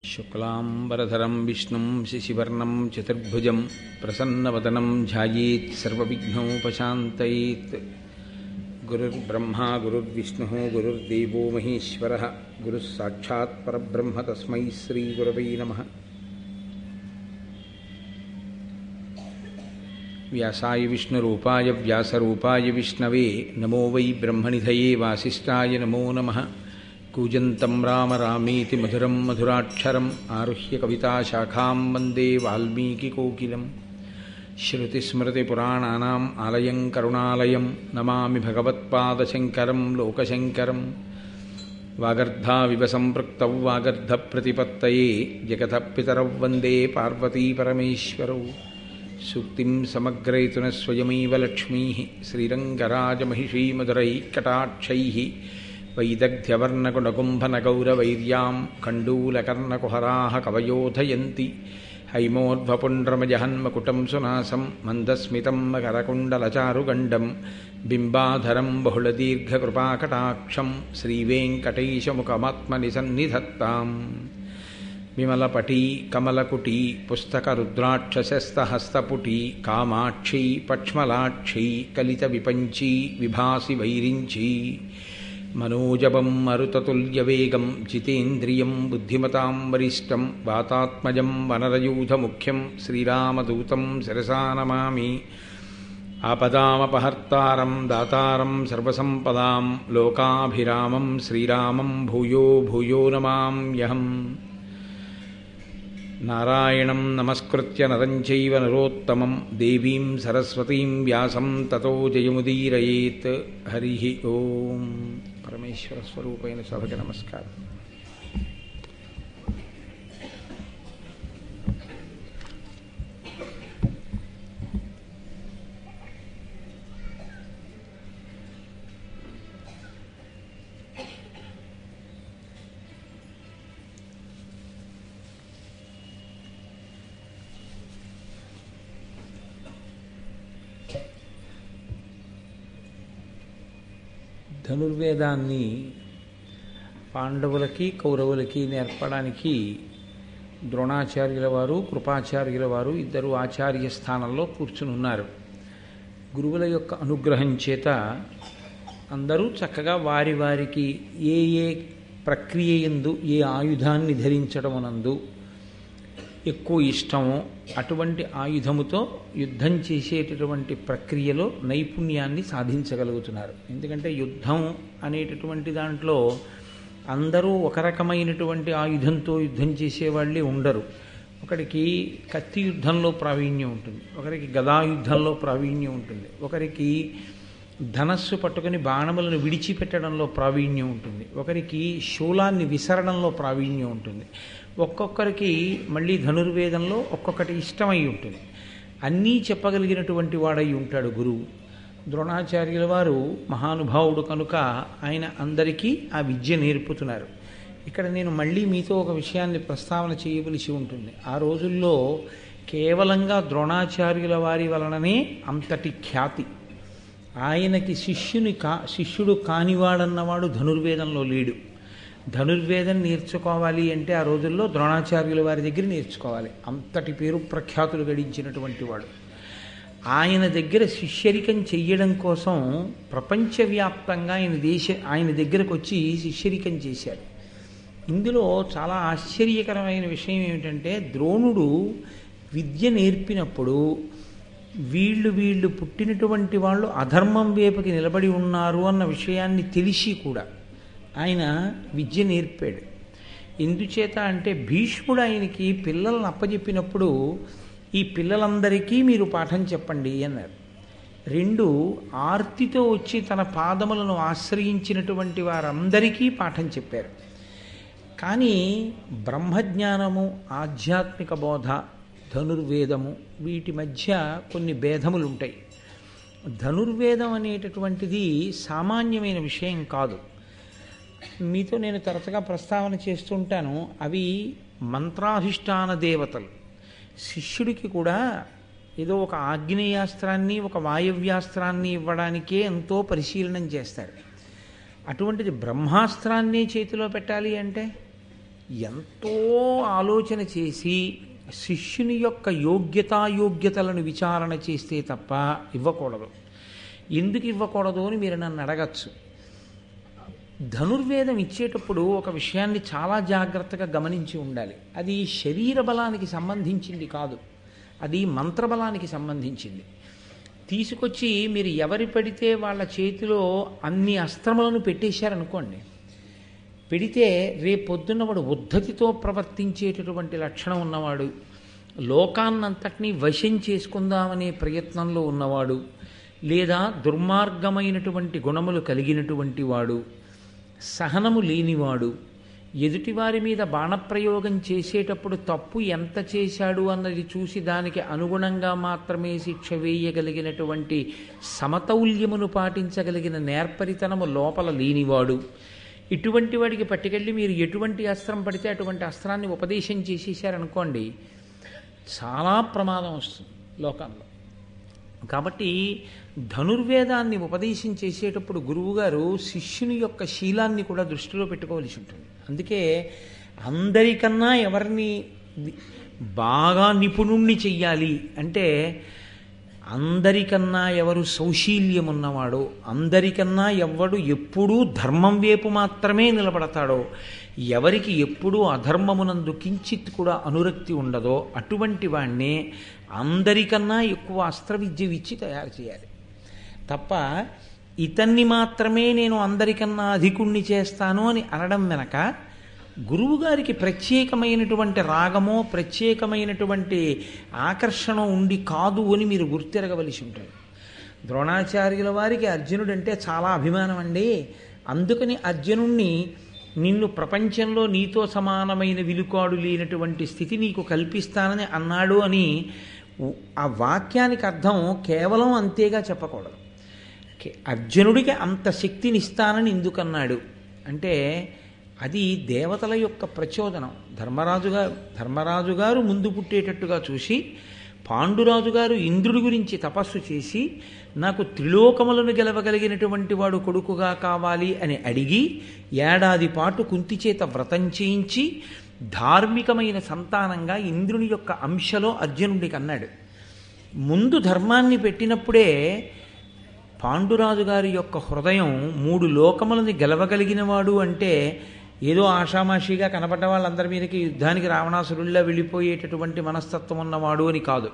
शुक्लाम्बरधरं विष्णुं शिशिवर्णं चतुर्भुजं प्रसन्नवदनं ध्यायेत् सर्वविघ्नोपशान्तयेत् गुरुर्ब्रह्मा गुरुर्विष्णुः गुरुर्देवो महेश्वरः गुरुः साक्षात् परब्रह्म तस्मै श्रीगुरवै नमः व्यासाय विष्णुरूपाय व्यासरूपाय विष्णवे नमो वै ब्रह्मनिधये वासिष्ठाय नमो नमः कूजन्तं राम रामेति मधुरं मधुराक्षरम् आरुह्य कविताशाखां वन्दे वाल्मीकिकोकिलं श्रुतिस्मृतिपुराणानाम् आलयं करुणालयं नमामि भगवत्पादशङ्करं लोकशङ्करं वागर्धाविव सम्पृक्तौ वागर्धप्रतिपत्तये जगतः पितरौ वन्दे पार्वतीपरमेश्वरौ सूक्तिं समग्रयितुनः स्वयमेव लक्ष्मीः श्रीरङ्गराजमहिषीमधुरैः कटाक्षैः वैदग्ध्यवर्णगुणकुम्भनगौरवैर्यां कण्डूलकर्णकुहराः कवयोधयन्ति हैमोर्ध्वपुण्ड्रमजहन्मकुटं सुनासं मन्दस्मितं मकरकुण्डलचारुगण्डं बिम्बाधरं बहुलदीर्घकृपाकटाक्षं श्रीवेङ्कटैशमुखमात्मनि सन्निधत्ताम् विमलपटी कमलकुटी पुस्तकरुद्राक्षसस्तहस्तपुटी कामाक्षी पक्ष्मलाक्षी कलितविपञ्ची विभासि वैरिञ्ची मनोजवं मरुततुल्यवेगं जितेन्द्रियं बुद्धिमतां वरिष्ठं वातात्मजं वनरयूथमुख्यं श्रीरामदूतं शिरसा नमामि आपदामपहर्तारं दातारं सर्वसम्पदां लोकाभिरामं श्रीरामं भूयो भूयो नमाम्यहम् नारायणं नमस्कृत्य नरं चैव नरोत्तमं देवीं सरस्वतीं व्यासं ततो जयमुदीरयेत् हरिः ॐ परमेश्वरस्वरूपेण सभके नमस्कारः ధనుర్వేదాన్ని పాండవులకి కౌరవులకి నేర్పడానికి ద్రోణాచార్యుల వారు కృపాచార్యుల వారు ఇద్దరు ఆచార్య స్థానంలో కూర్చుని ఉన్నారు గురువుల యొక్క అనుగ్రహం చేత అందరూ చక్కగా వారి వారికి ఏ ఏ ప్రక్రియ ఎందు ఏ ఆయుధాన్ని ధరించడమునందు ఎక్కువ ఇష్టమో అటువంటి ఆయుధముతో యుద్ధం చేసేటటువంటి ప్రక్రియలో నైపుణ్యాన్ని సాధించగలుగుతున్నారు ఎందుకంటే యుద్ధం అనేటటువంటి దాంట్లో అందరూ ఒక రకమైనటువంటి ఆయుధంతో యుద్ధం చేసేవాళ్ళే ఉండరు ఒకరికి కత్తి యుద్ధంలో ప్రావీణ్యం ఉంటుంది ఒకరికి గదా యుద్ధంలో ప్రావీణ్యం ఉంటుంది ఒకరికి ధనస్సు పట్టుకొని బాణములను విడిచిపెట్టడంలో ప్రావీణ్యం ఉంటుంది ఒకరికి శూలాన్ని విసరడంలో ప్రావీణ్యం ఉంటుంది ఒక్కొక్కరికి మళ్ళీ ధనుర్వేదంలో ఒక్కొక్కటి ఇష్టమై ఉంటుంది అన్నీ చెప్పగలిగినటువంటి వాడై ఉంటాడు గురువు ద్రోణాచార్యుల వారు మహానుభావుడు కనుక ఆయన అందరికీ ఆ విద్య నేర్పుతున్నారు ఇక్కడ నేను మళ్ళీ మీతో ఒక విషయాన్ని ప్రస్తావన చేయవలసి ఉంటుంది ఆ రోజుల్లో కేవలంగా ద్రోణాచార్యుల వారి వలననే అంతటి ఖ్యాతి ఆయనకి శిష్యుని కా శిష్యుడు కానివాడన్నవాడు ధనుర్వేదంలో లేడు ధనుర్వేదం నేర్చుకోవాలి అంటే ఆ రోజుల్లో ద్రోణాచార్యుల వారి దగ్గర నేర్చుకోవాలి అంతటి పేరు ప్రఖ్యాతులు గడించినటువంటి వాడు ఆయన దగ్గర శిష్యరికం చెయ్యడం కోసం ప్రపంచవ్యాప్తంగా ఆయన దేశ ఆయన దగ్గరకు వచ్చి శిష్యరికం చేశారు ఇందులో చాలా ఆశ్చర్యకరమైన విషయం ఏమిటంటే ద్రోణుడు విద్య నేర్పినప్పుడు వీళ్ళు వీళ్ళు పుట్టినటువంటి వాళ్ళు అధర్మం వైపుకి నిలబడి ఉన్నారు అన్న విషయాన్ని తెలిసి కూడా ఆయన విద్య నేర్పాడు ఎందుచేత అంటే భీష్ముడు ఆయనకి పిల్లలను అప్పచెప్పినప్పుడు ఈ పిల్లలందరికీ మీరు పాఠం చెప్పండి అన్నారు రెండు ఆర్తితో వచ్చి తన పాదములను ఆశ్రయించినటువంటి వారందరికీ పాఠం చెప్పారు కానీ బ్రహ్మజ్ఞానము ఆధ్యాత్మిక బోధ ధనుర్వేదము వీటి మధ్య కొన్ని భేదములు ఉంటాయి ధనుర్వేదం అనేటటువంటిది సామాన్యమైన విషయం కాదు మీతో నేను తరచుగా ప్రస్తావన చేస్తుంటాను అవి మంత్రాధిష్టాన దేవతలు శిష్యుడికి కూడా ఏదో ఒక ఆగ్నేయాస్త్రాన్ని ఒక వాయవ్యాస్త్రాన్ని ఇవ్వడానికే ఎంతో పరిశీలనం చేస్తారు అటువంటిది బ్రహ్మాస్త్రాన్ని చేతిలో పెట్టాలి అంటే ఎంతో ఆలోచన చేసి శిష్యుని యొక్క యోగ్యతాయోగ్యతలను విచారణ చేస్తే తప్ప ఇవ్వకూడదు ఎందుకు ఇవ్వకూడదు అని మీరు నన్ను అడగచ్చు ధనుర్వేదం ఇచ్చేటప్పుడు ఒక విషయాన్ని చాలా జాగ్రత్తగా గమనించి ఉండాలి అది శరీర బలానికి సంబంధించింది కాదు అది మంత్రబలానికి సంబంధించింది తీసుకొచ్చి మీరు ఎవరి పడితే వాళ్ళ చేతిలో అన్ని అస్త్రములను పెట్టేశారనుకోండి పెడితే రేపొద్దున్న వాడు ఉద్ధతితో ప్రవర్తించేటటువంటి లక్షణం ఉన్నవాడు లోకాన్నంతటినీ వశం చేసుకుందామనే ప్రయత్నంలో ఉన్నవాడు లేదా దుర్మార్గమైనటువంటి గుణములు కలిగినటువంటి వాడు సహనము లేనివాడు ఎదుటివారి మీద బాణప్రయోగం చేసేటప్పుడు తప్పు ఎంత చేశాడు అన్నది చూసి దానికి అనుగుణంగా మాత్రమే శిక్ష వేయగలిగినటువంటి సమతౌల్యమును పాటించగలిగిన నేర్పరితనము లోపల లేనివాడు ఇటువంటి వాడికి పట్టుకెళ్ళి మీరు ఎటువంటి అస్త్రం పడితే అటువంటి అస్త్రాన్ని ఉపదేశం చేసేసారనుకోండి చాలా ప్రమాదం వస్తుంది లోకంలో కాబట్టి ధనుర్వేదాన్ని ఉపదేశం చేసేటప్పుడు గురువుగారు శిష్యుని యొక్క శీలాన్ని కూడా దృష్టిలో పెట్టుకోవలసి ఉంటుంది అందుకే అందరికన్నా ఎవరిని బాగా నిపుణుణ్ణి చెయ్యాలి అంటే అందరికన్నా ఎవరు సౌశీల్యం ఉన్నవాడో అందరికన్నా ఎవడు ఎప్పుడూ ధర్మం వైపు మాత్రమే నిలబడతాడో ఎవరికి ఎప్పుడూ అధర్మమునందు కించిత్ కూడా అనురక్తి ఉండదో అటువంటి వాణ్ణే అందరికన్నా ఎక్కువ అస్త్ర విద్య ఇచ్చి తయారు చేయాలి తప్ప ఇతన్ని మాత్రమే నేను అందరికన్నా అధికుణ్ణి చేస్తాను అని అనడం వెనక గురువుగారికి ప్రత్యేకమైనటువంటి రాగమో ప్రత్యేకమైనటువంటి ఆకర్షణ ఉండి కాదు అని మీరు గుర్తెరగవలసి ఉంటుంది ద్రోణాచార్యుల వారికి అర్జునుడంటే చాలా అభిమానం అండి అందుకని అర్జునుణ్ణి నిన్ను ప్రపంచంలో నీతో సమానమైన విలుకాడు లేనటువంటి స్థితి నీకు కల్పిస్తానని అన్నాడు అని ఆ వాక్యానికి అర్థం కేవలం అంతేగా చెప్పకూడదు అర్జునుడికి అంత శక్తినిస్తానని ఎందుకన్నాడు అంటే అది దేవతల యొక్క ప్రచోదనం ధర్మరాజు గారు ధర్మరాజు గారు ముందు పుట్టేటట్టుగా చూసి పాండురాజు గారు ఇంద్రుడి గురించి తపస్సు చేసి నాకు త్రిలోకములను గెలవగలిగినటువంటి వాడు కొడుకుగా కావాలి అని అడిగి ఏడాది పాటు కుంతి చేత వ్రతం చేయించి ధార్మికమైన సంతానంగా ఇంద్రుని యొక్క అంశలో అర్జునుడికి అన్నాడు ముందు ధర్మాన్ని పెట్టినప్పుడే పాండురాజు గారి యొక్క హృదయం మూడు లోకములని గెలవగలిగినవాడు అంటే ఏదో ఆషామాషిగా కనపడ్డ వాళ్ళందరి మీదకి యుద్ధానికి రావణాసురుల్లా వెళ్ళిపోయేటటువంటి మనస్తత్వం ఉన్నవాడు అని కాదు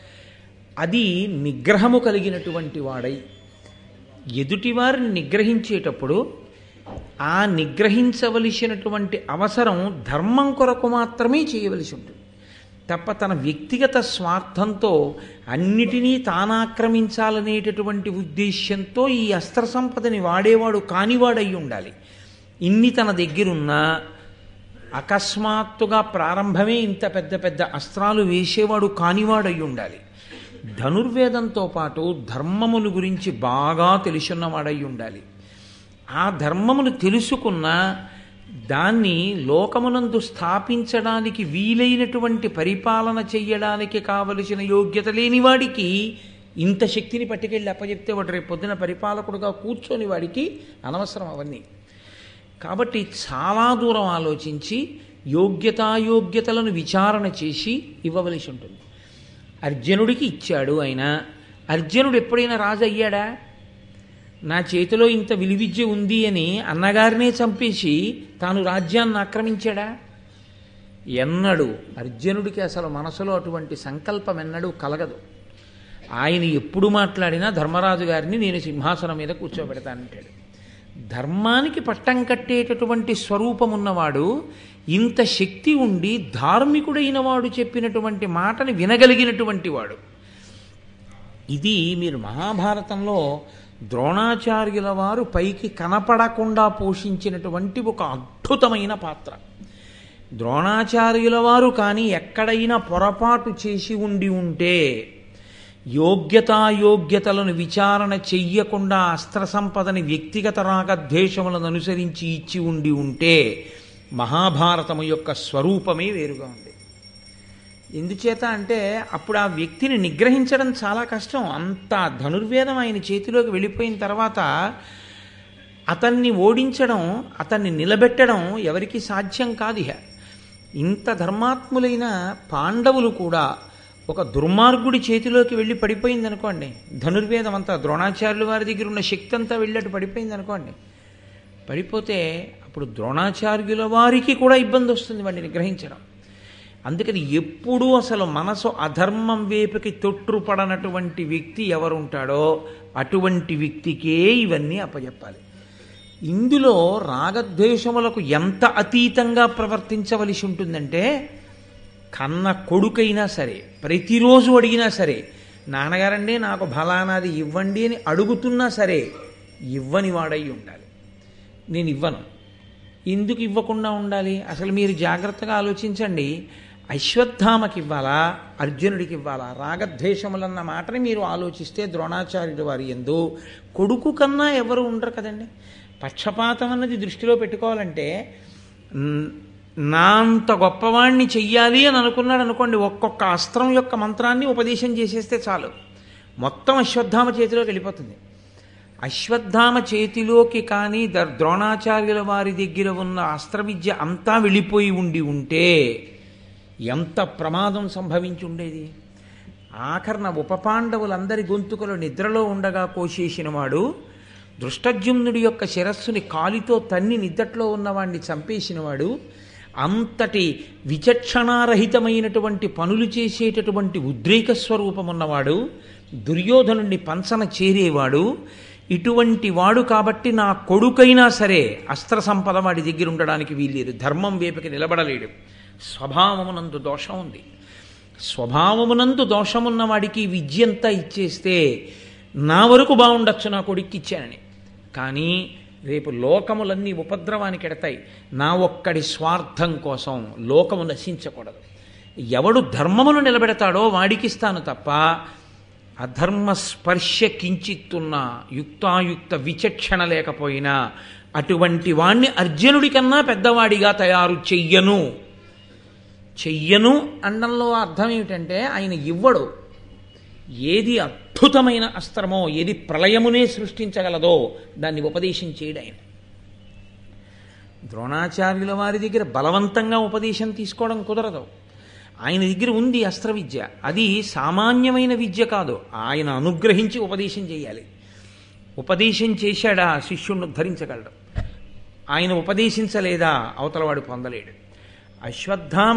అది నిగ్రహము కలిగినటువంటి వాడై ఎదుటివారిని నిగ్రహించేటప్పుడు ఆ నిగ్రహించవలసినటువంటి అవసరం ధర్మం కొరకు మాత్రమే చేయవలసి ఉంటుంది తప్ప తన వ్యక్తిగత స్వార్థంతో అన్నిటినీ తానాక్రమించాలనేటటువంటి ఉద్దేశ్యంతో ఈ అస్త్ర సంపదని వాడేవాడు కానివాడై ఉండాలి ఇన్ని తన దగ్గరున్నా అకస్మాత్తుగా ప్రారంభమే ఇంత పెద్ద పెద్ద అస్త్రాలు వేసేవాడు కానివాడై ఉండాలి ధనుర్వేదంతో పాటు ధర్మమును గురించి బాగా తెలుసున్నవాడై ఉండాలి ఆ ధర్మమును తెలుసుకున్న దాన్ని లోకమునందు స్థాపించడానికి వీలైనటువంటి పరిపాలన చెయ్యడానికి కావలసిన యోగ్యత లేని వాడికి ఇంత శక్తిని పట్టుకెళ్ళి అప్పచెప్తే వాడు రేపు పొద్దున పరిపాలకుడుగా కూర్చొని వాడికి అనవసరం అవన్నీ కాబట్టి చాలా దూరం ఆలోచించి యోగ్యతాయోగ్యతలను విచారణ చేసి ఇవ్వవలసి ఉంటుంది అర్జునుడికి ఇచ్చాడు ఆయన అర్జునుడు ఎప్పుడైనా రాజు అయ్యాడా నా చేతిలో ఇంత విలువిద్య ఉంది అని అన్నగారినే చంపేసి తాను రాజ్యాన్ని ఆక్రమించాడా ఎన్నడు అర్జునుడికి అసలు మనసులో అటువంటి సంకల్పం ఎన్నడూ కలగదు ఆయన ఎప్పుడు మాట్లాడినా ధర్మరాజు గారిని నేను సింహాసనం మీద కూర్చోబెడతానంటాడు ధర్మానికి పట్టం కట్టేటటువంటి స్వరూపం ఉన్నవాడు ఇంత శక్తి ఉండి ధార్మికుడైన వాడు చెప్పినటువంటి మాటని వినగలిగినటువంటి వాడు ఇది మీరు మహాభారతంలో ద్రోణాచార్యుల వారు పైకి కనపడకుండా పోషించినటువంటి ఒక అద్భుతమైన పాత్ర ద్రోణాచార్యుల వారు కానీ ఎక్కడైనా పొరపాటు చేసి ఉండి ఉంటే యోగ్యతాయోగ్యతలను విచారణ చెయ్యకుండా అస్త్ర సంపదని వ్యక్తిగత రాగద్వేషములను అనుసరించి ఇచ్చి ఉండి ఉంటే మహాభారతము యొక్క స్వరూపమే వేరుగా ఉంది ఎందుచేత అంటే అప్పుడు ఆ వ్యక్తిని నిగ్రహించడం చాలా కష్టం అంత ధనుర్వేదం ఆయన చేతిలోకి వెళ్ళిపోయిన తర్వాత అతన్ని ఓడించడం అతన్ని నిలబెట్టడం ఎవరికి సాధ్యం కాదు ఇహ ఇంత ధర్మాత్ములైన పాండవులు కూడా ఒక దుర్మార్గుడి చేతిలోకి వెళ్ళి పడిపోయింది అనుకోండి ధనుర్వేదం అంతా ద్రోణాచార్యుల వారి దగ్గర ఉన్న శక్తి అంతా వెళ్ళట్టు పడిపోయింది అనుకోండి పడిపోతే అప్పుడు ద్రోణాచార్యుల వారికి కూడా ఇబ్బంది వస్తుంది వాడిని నిగ్రహించడం అందుకని ఎప్పుడూ అసలు మనసు అధర్మం వైపుకి తొట్టుపడనటువంటి వ్యక్తి ఎవరుంటాడో అటువంటి వ్యక్తికే ఇవన్నీ అప్పచెప్పాలి ఇందులో రాగద్వేషములకు ఎంత అతీతంగా ప్రవర్తించవలసి ఉంటుందంటే కన్న కొడుకైనా సరే ప్రతిరోజు అడిగినా సరే నాన్నగారండి నాకు ఫలానాది ఇవ్వండి అని అడుగుతున్నా సరే ఇవ్వని వాడై ఉండాలి నేను ఇవ్వను ఎందుకు ఇవ్వకుండా ఉండాలి అసలు మీరు జాగ్రత్తగా ఆలోచించండి అశ్వత్థామకి ఇవ్వాలా అర్జునుడికి ఇవ్వాలా రాగద్వేషములన్న మాటని మీరు ఆలోచిస్తే ద్రోణాచార్యుడు వారి ఎందు కొడుకు కన్నా ఎవరు ఉండరు కదండి పక్షపాతం అన్నది దృష్టిలో పెట్టుకోవాలంటే న్- నా అంత గొప్పవాణ్ణి చెయ్యాలి అని అనుకున్నాడు అనుకోండి ఒక్కొక్క అస్త్రం యొక్క మంత్రాన్ని ఉపదేశం చేసేస్తే చాలు మొత్తం అశ్వత్థామ చేతిలోకి వెళ్ళిపోతుంది అశ్వత్థామ చేతిలోకి కానీ ద- ద్రోణాచార్యుల వారి దగ్గర ఉన్న అస్త్ర విద్య అంతా వెళ్ళిపోయి ఉండి ఉంటే ఎంత ప్రమాదం సంభవించి ఉండేది ఆఖరణ ఉపపాండవులందరి గొంతుకలు నిద్రలో ఉండగా కోసేసిన వాడు దృష్టజ్యుమ్నుడి యొక్క శిరస్సుని కాలితో తన్ని నిద్దట్లో ఉన్నవాడిని చంపేసినవాడు అంతటి విచక్షణారహితమైనటువంటి పనులు చేసేటటువంటి ఉద్రేక స్వరూపం ఉన్నవాడు దుర్యోధనుడిని పంచన చేరేవాడు ఇటువంటి వాడు కాబట్టి నా కొడుకైనా సరే అస్త్ర సంపద వాడి దగ్గర ఉండడానికి వీల్లేదు ధర్మం వేపుకి నిలబడలేడు స్వభావమునందు దోషం ఉంది స్వభావమునందు దోషమున్న వాడికి విద్యంతా ఇచ్చేస్తే నా వరకు బాగుండొచ్చు నా కొడుక్కి ఇచ్చానని కానీ రేపు లోకములన్నీ ఉపద్రవానికి ఎడతాయి నా ఒక్కడి స్వార్థం కోసం లోకము నశించకూడదు ఎవడు ధర్మమును నిలబెడతాడో వాడికి ఇస్తాను తప్ప అధర్మ స్పర్శ కించిత్తున్న యుక్తాయుక్త విచక్షణ లేకపోయినా అటువంటి వాణ్ణి అర్జునుడి కన్నా పెద్దవాడిగా తయారు చెయ్యను చెయ్యను అండంలో అర్థం ఏమిటంటే ఆయన ఇవ్వడు ఏది అద్భుతమైన అస్త్రమో ఏది ప్రళయమునే సృష్టించగలదో దాన్ని ఉపదేశం చేయడు ఆయన ద్రోణాచార్యుల వారి దగ్గర బలవంతంగా ఉపదేశం తీసుకోవడం కుదరదు ఆయన దగ్గర ఉంది అస్త్ర విద్య అది సామాన్యమైన విద్య కాదు ఆయన అనుగ్రహించి ఉపదేశం చేయాలి ఉపదేశం చేశాడా శిష్యుణ్ణి ఉద్ధరించగలడు ఆయన ఉపదేశించలేదా అవతలవాడు పొందలేడు అశ్వత్థామ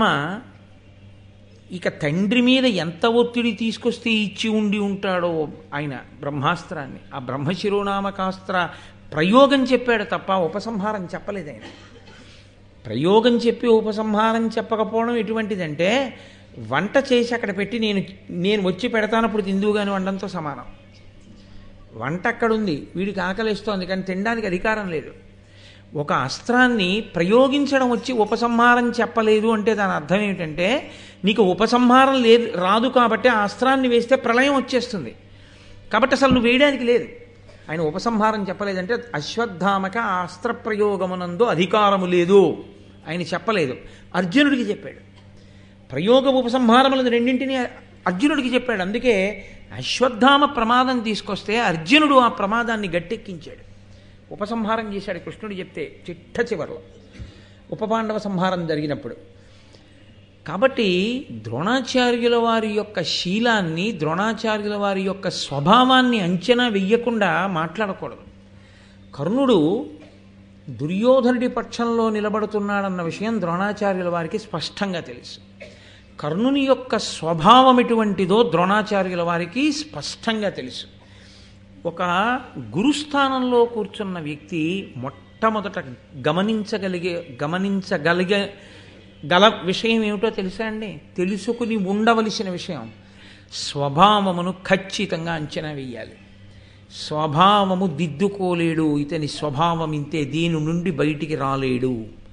ఇక తండ్రి మీద ఎంత ఒత్తిడి తీసుకొస్తే ఇచ్చి ఉండి ఉంటాడో ఆయన బ్రహ్మాస్త్రాన్ని ఆ బ్రహ్మశిరోనామకాస్త్ర ప్రయోగం చెప్పాడు తప్ప ఉపసంహారం చెప్పలేదు ఆయన ప్రయోగం చెప్పి ఉపసంహారం చెప్పకపోవడం ఎటువంటిదంటే వంట చేసి అక్కడ పెట్టి నేను నేను వచ్చి పెడతానప్పుడు తిందువు కానీ వండంతో సమానం వంట అక్కడుంది వీడికి ఆకలిస్తోంది కానీ తినడానికి అధికారం లేదు ఒక అస్త్రాన్ని ప్రయోగించడం వచ్చి ఉపసంహారం చెప్పలేదు అంటే దాని అర్థం ఏమిటంటే నీకు ఉపసంహారం లేదు రాదు కాబట్టి ఆ అస్త్రాన్ని వేస్తే ప్రళయం వచ్చేస్తుంది కాబట్టి అసలు నువ్వు వేయడానికి లేదు ఆయన ఉపసంహారం చెప్పలేదంటే అశ్వత్థామక ఆ అస్త్ర ప్రయోగమునందు అధికారము లేదు ఆయన చెప్పలేదు అర్జునుడికి చెప్పాడు ప్రయోగ ఉపసంహారములను రెండింటినీ అర్జునుడికి చెప్పాడు అందుకే అశ్వత్థామ ప్రమాదం తీసుకొస్తే అర్జునుడు ఆ ప్రమాదాన్ని గట్టెక్కించాడు ఉపసంహారం చేశాడు కృష్ణుడు చెప్తే చిట్ట చివరిలో ఉపపాండవ సంహారం జరిగినప్పుడు కాబట్టి ద్రోణాచార్యుల వారి యొక్క శీలాన్ని ద్రోణాచార్యుల వారి యొక్క స్వభావాన్ని అంచనా వెయ్యకుండా మాట్లాడకూడదు కర్ణుడు దుర్యోధనుడి పక్షంలో నిలబడుతున్నాడన్న విషయం ద్రోణాచార్యుల వారికి స్పష్టంగా తెలుసు కర్ణుని యొక్క స్వభావం ఎటువంటిదో ద్రోణాచార్యుల వారికి స్పష్టంగా తెలుసు ఒక గురుస్థానంలో కూర్చున్న వ్యక్తి మొట్టమొదట గమనించగలిగే గమనించగలిగే గల విషయం ఏమిటో తెలుసా అండి తెలుసుకుని ఉండవలసిన విషయం స్వభావమును ఖచ్చితంగా అంచనా వేయాలి స్వభావము దిద్దుకోలేడు ఇతని స్వభావం ఇంతే దీని నుండి బయటికి రాలేడు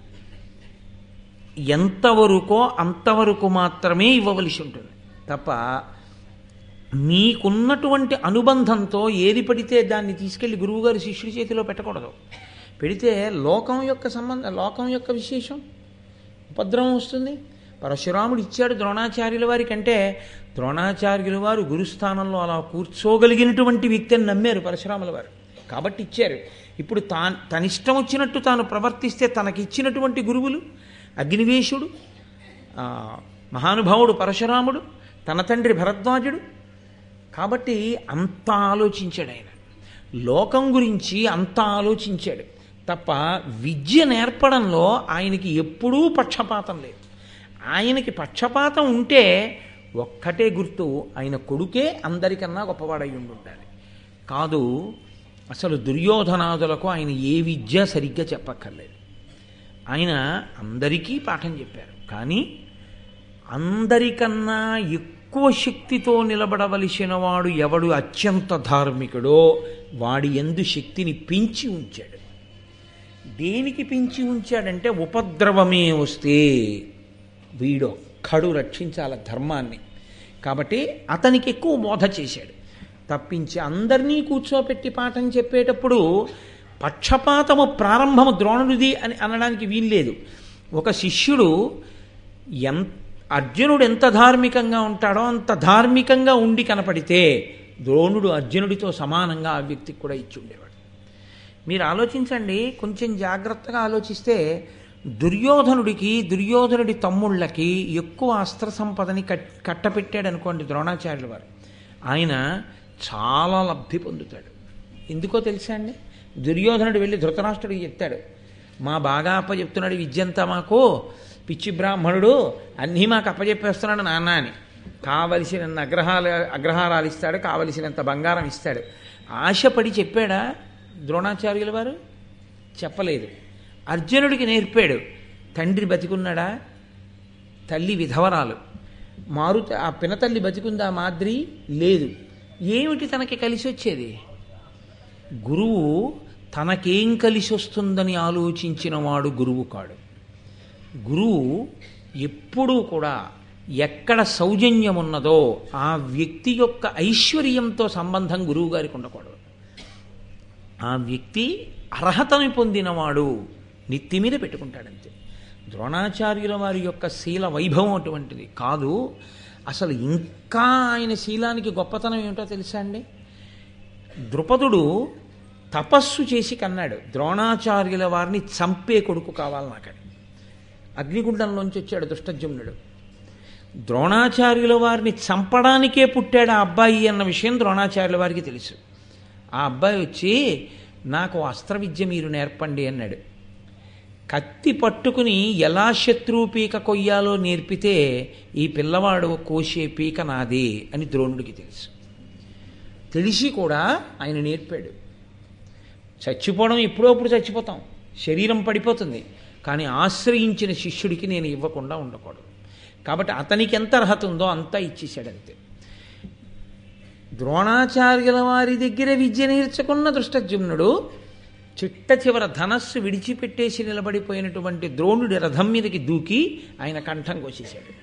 ఎంతవరకో అంతవరకు మాత్రమే ఇవ్వవలసి ఉంటుంది తప్ప మీకున్నటువంటి అనుబంధంతో ఏది పడితే దాన్ని తీసుకెళ్లి గురువుగారి శిష్యుడి చేతిలో పెట్టకూడదు పెడితే లోకం యొక్క సంబంధ లోకం యొక్క విశేషం ఉపద్రవం వస్తుంది పరశురాముడు ఇచ్చాడు ద్రోణాచార్యుల వారి కంటే ద్రోణాచార్యుల వారు గురుస్థానంలో అలా కూర్చోగలిగినటువంటి వ్యక్తి అని నమ్మారు పరశురాముల వారు కాబట్టి ఇచ్చారు ఇప్పుడు తా తనిష్టం వచ్చినట్టు తాను ప్రవర్తిస్తే తనకిచ్చినటువంటి గురువులు అగ్నివేశుడు ఆ, మహానుభావుడు పరశురాముడు తన తండ్రి భరద్వాజుడు కాబట్టి అంత ఆలోచించాడు ఆయన లోకం గురించి అంత ఆలోచించాడు తప్ప విద్య నేర్పడంలో ఆయనకి ఎప్పుడూ పక్షపాతం లేదు ఆయనకి పక్షపాతం ఉంటే ఒక్కటే గుర్తు ఆయన కొడుకే అందరికన్నా గొప్పవాడై ఉండాలి కాదు అసలు దుర్యోధనాదులకు ఆయన ఏ విద్య సరిగ్గా చెప్పక్కర్లేదు ఆయన అందరికీ పాఠం చెప్పారు కానీ అందరికన్నా ఎక్కువ శక్తితో నిలబడవలసిన వాడు ఎవడు అత్యంత ధార్మికుడో వాడి ఎందు శక్తిని పెంచి ఉంచాడు దేనికి పెంచి ఉంచాడంటే ఉపద్రవమే వస్తే వీడొక్కడు రక్షించాల ధర్మాన్ని కాబట్టి అతనికి ఎక్కువ బోధ చేశాడు తప్పించి అందరినీ కూర్చోపెట్టి పాఠం చెప్పేటప్పుడు పక్షపాతము ప్రారంభము ద్రోణుడిది అని అనడానికి వీల్లేదు ఒక శిష్యుడు ఎంత అర్జునుడు ఎంత ధార్మికంగా ఉంటాడో అంత ధార్మికంగా ఉండి కనపడితే ద్రోణుడు అర్జునుడితో సమానంగా ఆ వ్యక్తికి కూడా ఇచ్చి ఉండేవాడు మీరు ఆలోచించండి కొంచెం జాగ్రత్తగా ఆలోచిస్తే దుర్యోధనుడికి దుర్యోధనుడి తమ్ముళ్ళకి ఎక్కువ అస్త్ర సంపదని కట్ కట్టపెట్టాడు అనుకోండి ద్రోణాచార్యుల వారు ఆయన చాలా లబ్ధి పొందుతాడు ఎందుకో తెలుసా అండి దుర్యోధనుడు వెళ్ళి ధృతరాష్ట్రుడికి చెప్తాడు మా బాగా అప్పచెప్తున్నాడు విద్యంతా మాకు పిచ్చి బ్రాహ్మణుడు అన్నీ మాకు అప్పచెప్పేస్తున్నాడు నాన్న అని కావలసిన అగ్రహాలు అగ్రహారాలు ఇస్తాడు కావలసినంత బంగారం ఇస్తాడు ఆశపడి చెప్పాడా ద్రోణాచార్యుల వారు చెప్పలేదు అర్జునుడికి నేర్పాడు తండ్రి బతికున్నాడా తల్లి విధవరాలు మారుత ఆ పినతల్లి బతికుందా మాద్రి లేదు ఏమిటి తనకి కలిసి వచ్చేది గురువు తనకేం కలిసి వస్తుందని ఆలోచించిన వాడు గురువు కాడు గురువు ఎప్పుడూ కూడా ఎక్కడ సౌజన్యం ఉన్నదో ఆ వ్యక్తి యొక్క ఐశ్వర్యంతో సంబంధం గురువు గారికి ఉండకూడదు ఆ వ్యక్తి అర్హతని పొందినవాడు నెత్తి మీద పెట్టుకుంటాడంతే ద్రోణాచార్యుల వారి యొక్క శీల వైభవం అటువంటిది కాదు అసలు ఇంకా ఆయన శీలానికి గొప్పతనం ఏమిటో తెలుసా అండి ద్రుపదుడు తపస్సు చేసి కన్నాడు ద్రోణాచార్యుల వారిని చంపే కొడుకు కావాలి నాకని అగ్నిగుండంలోంచి వచ్చాడు దుష్టజుమ్నుడు ద్రోణాచార్యుల వారిని చంపడానికే పుట్టాడు ఆ అబ్బాయి అన్న విషయం ద్రోణాచార్యుల వారికి తెలుసు ఆ అబ్బాయి వచ్చి నాకు అస్త్ర విద్య మీరు నేర్పండి అన్నాడు కత్తి పట్టుకుని ఎలా శత్రువు పీక కొయ్యాలో నేర్పితే ఈ పిల్లవాడు కోసే పీక నాదే అని ద్రోణుడికి తెలుసు తెలిసి కూడా ఆయన నేర్పాడు చచ్చిపోవడం ఎప్పుడోప్పుడు చచ్చిపోతాం శరీరం పడిపోతుంది కానీ ఆశ్రయించిన శిష్యుడికి నేను ఇవ్వకుండా ఉండకూడదు కాబట్టి అతనికి ఎంత అర్హత ఉందో అంతా ఇచ్చేశాడు అంతే ద్రోణాచార్యుల వారి దగ్గర విద్య నేర్చుకున్న దృష్టజుమ్నుడు చిట్ట చివర ధనస్సు విడిచిపెట్టేసి నిలబడిపోయినటువంటి ద్రోణుడి రథం మీదకి దూకి ఆయన కంఠం కోసేశాడు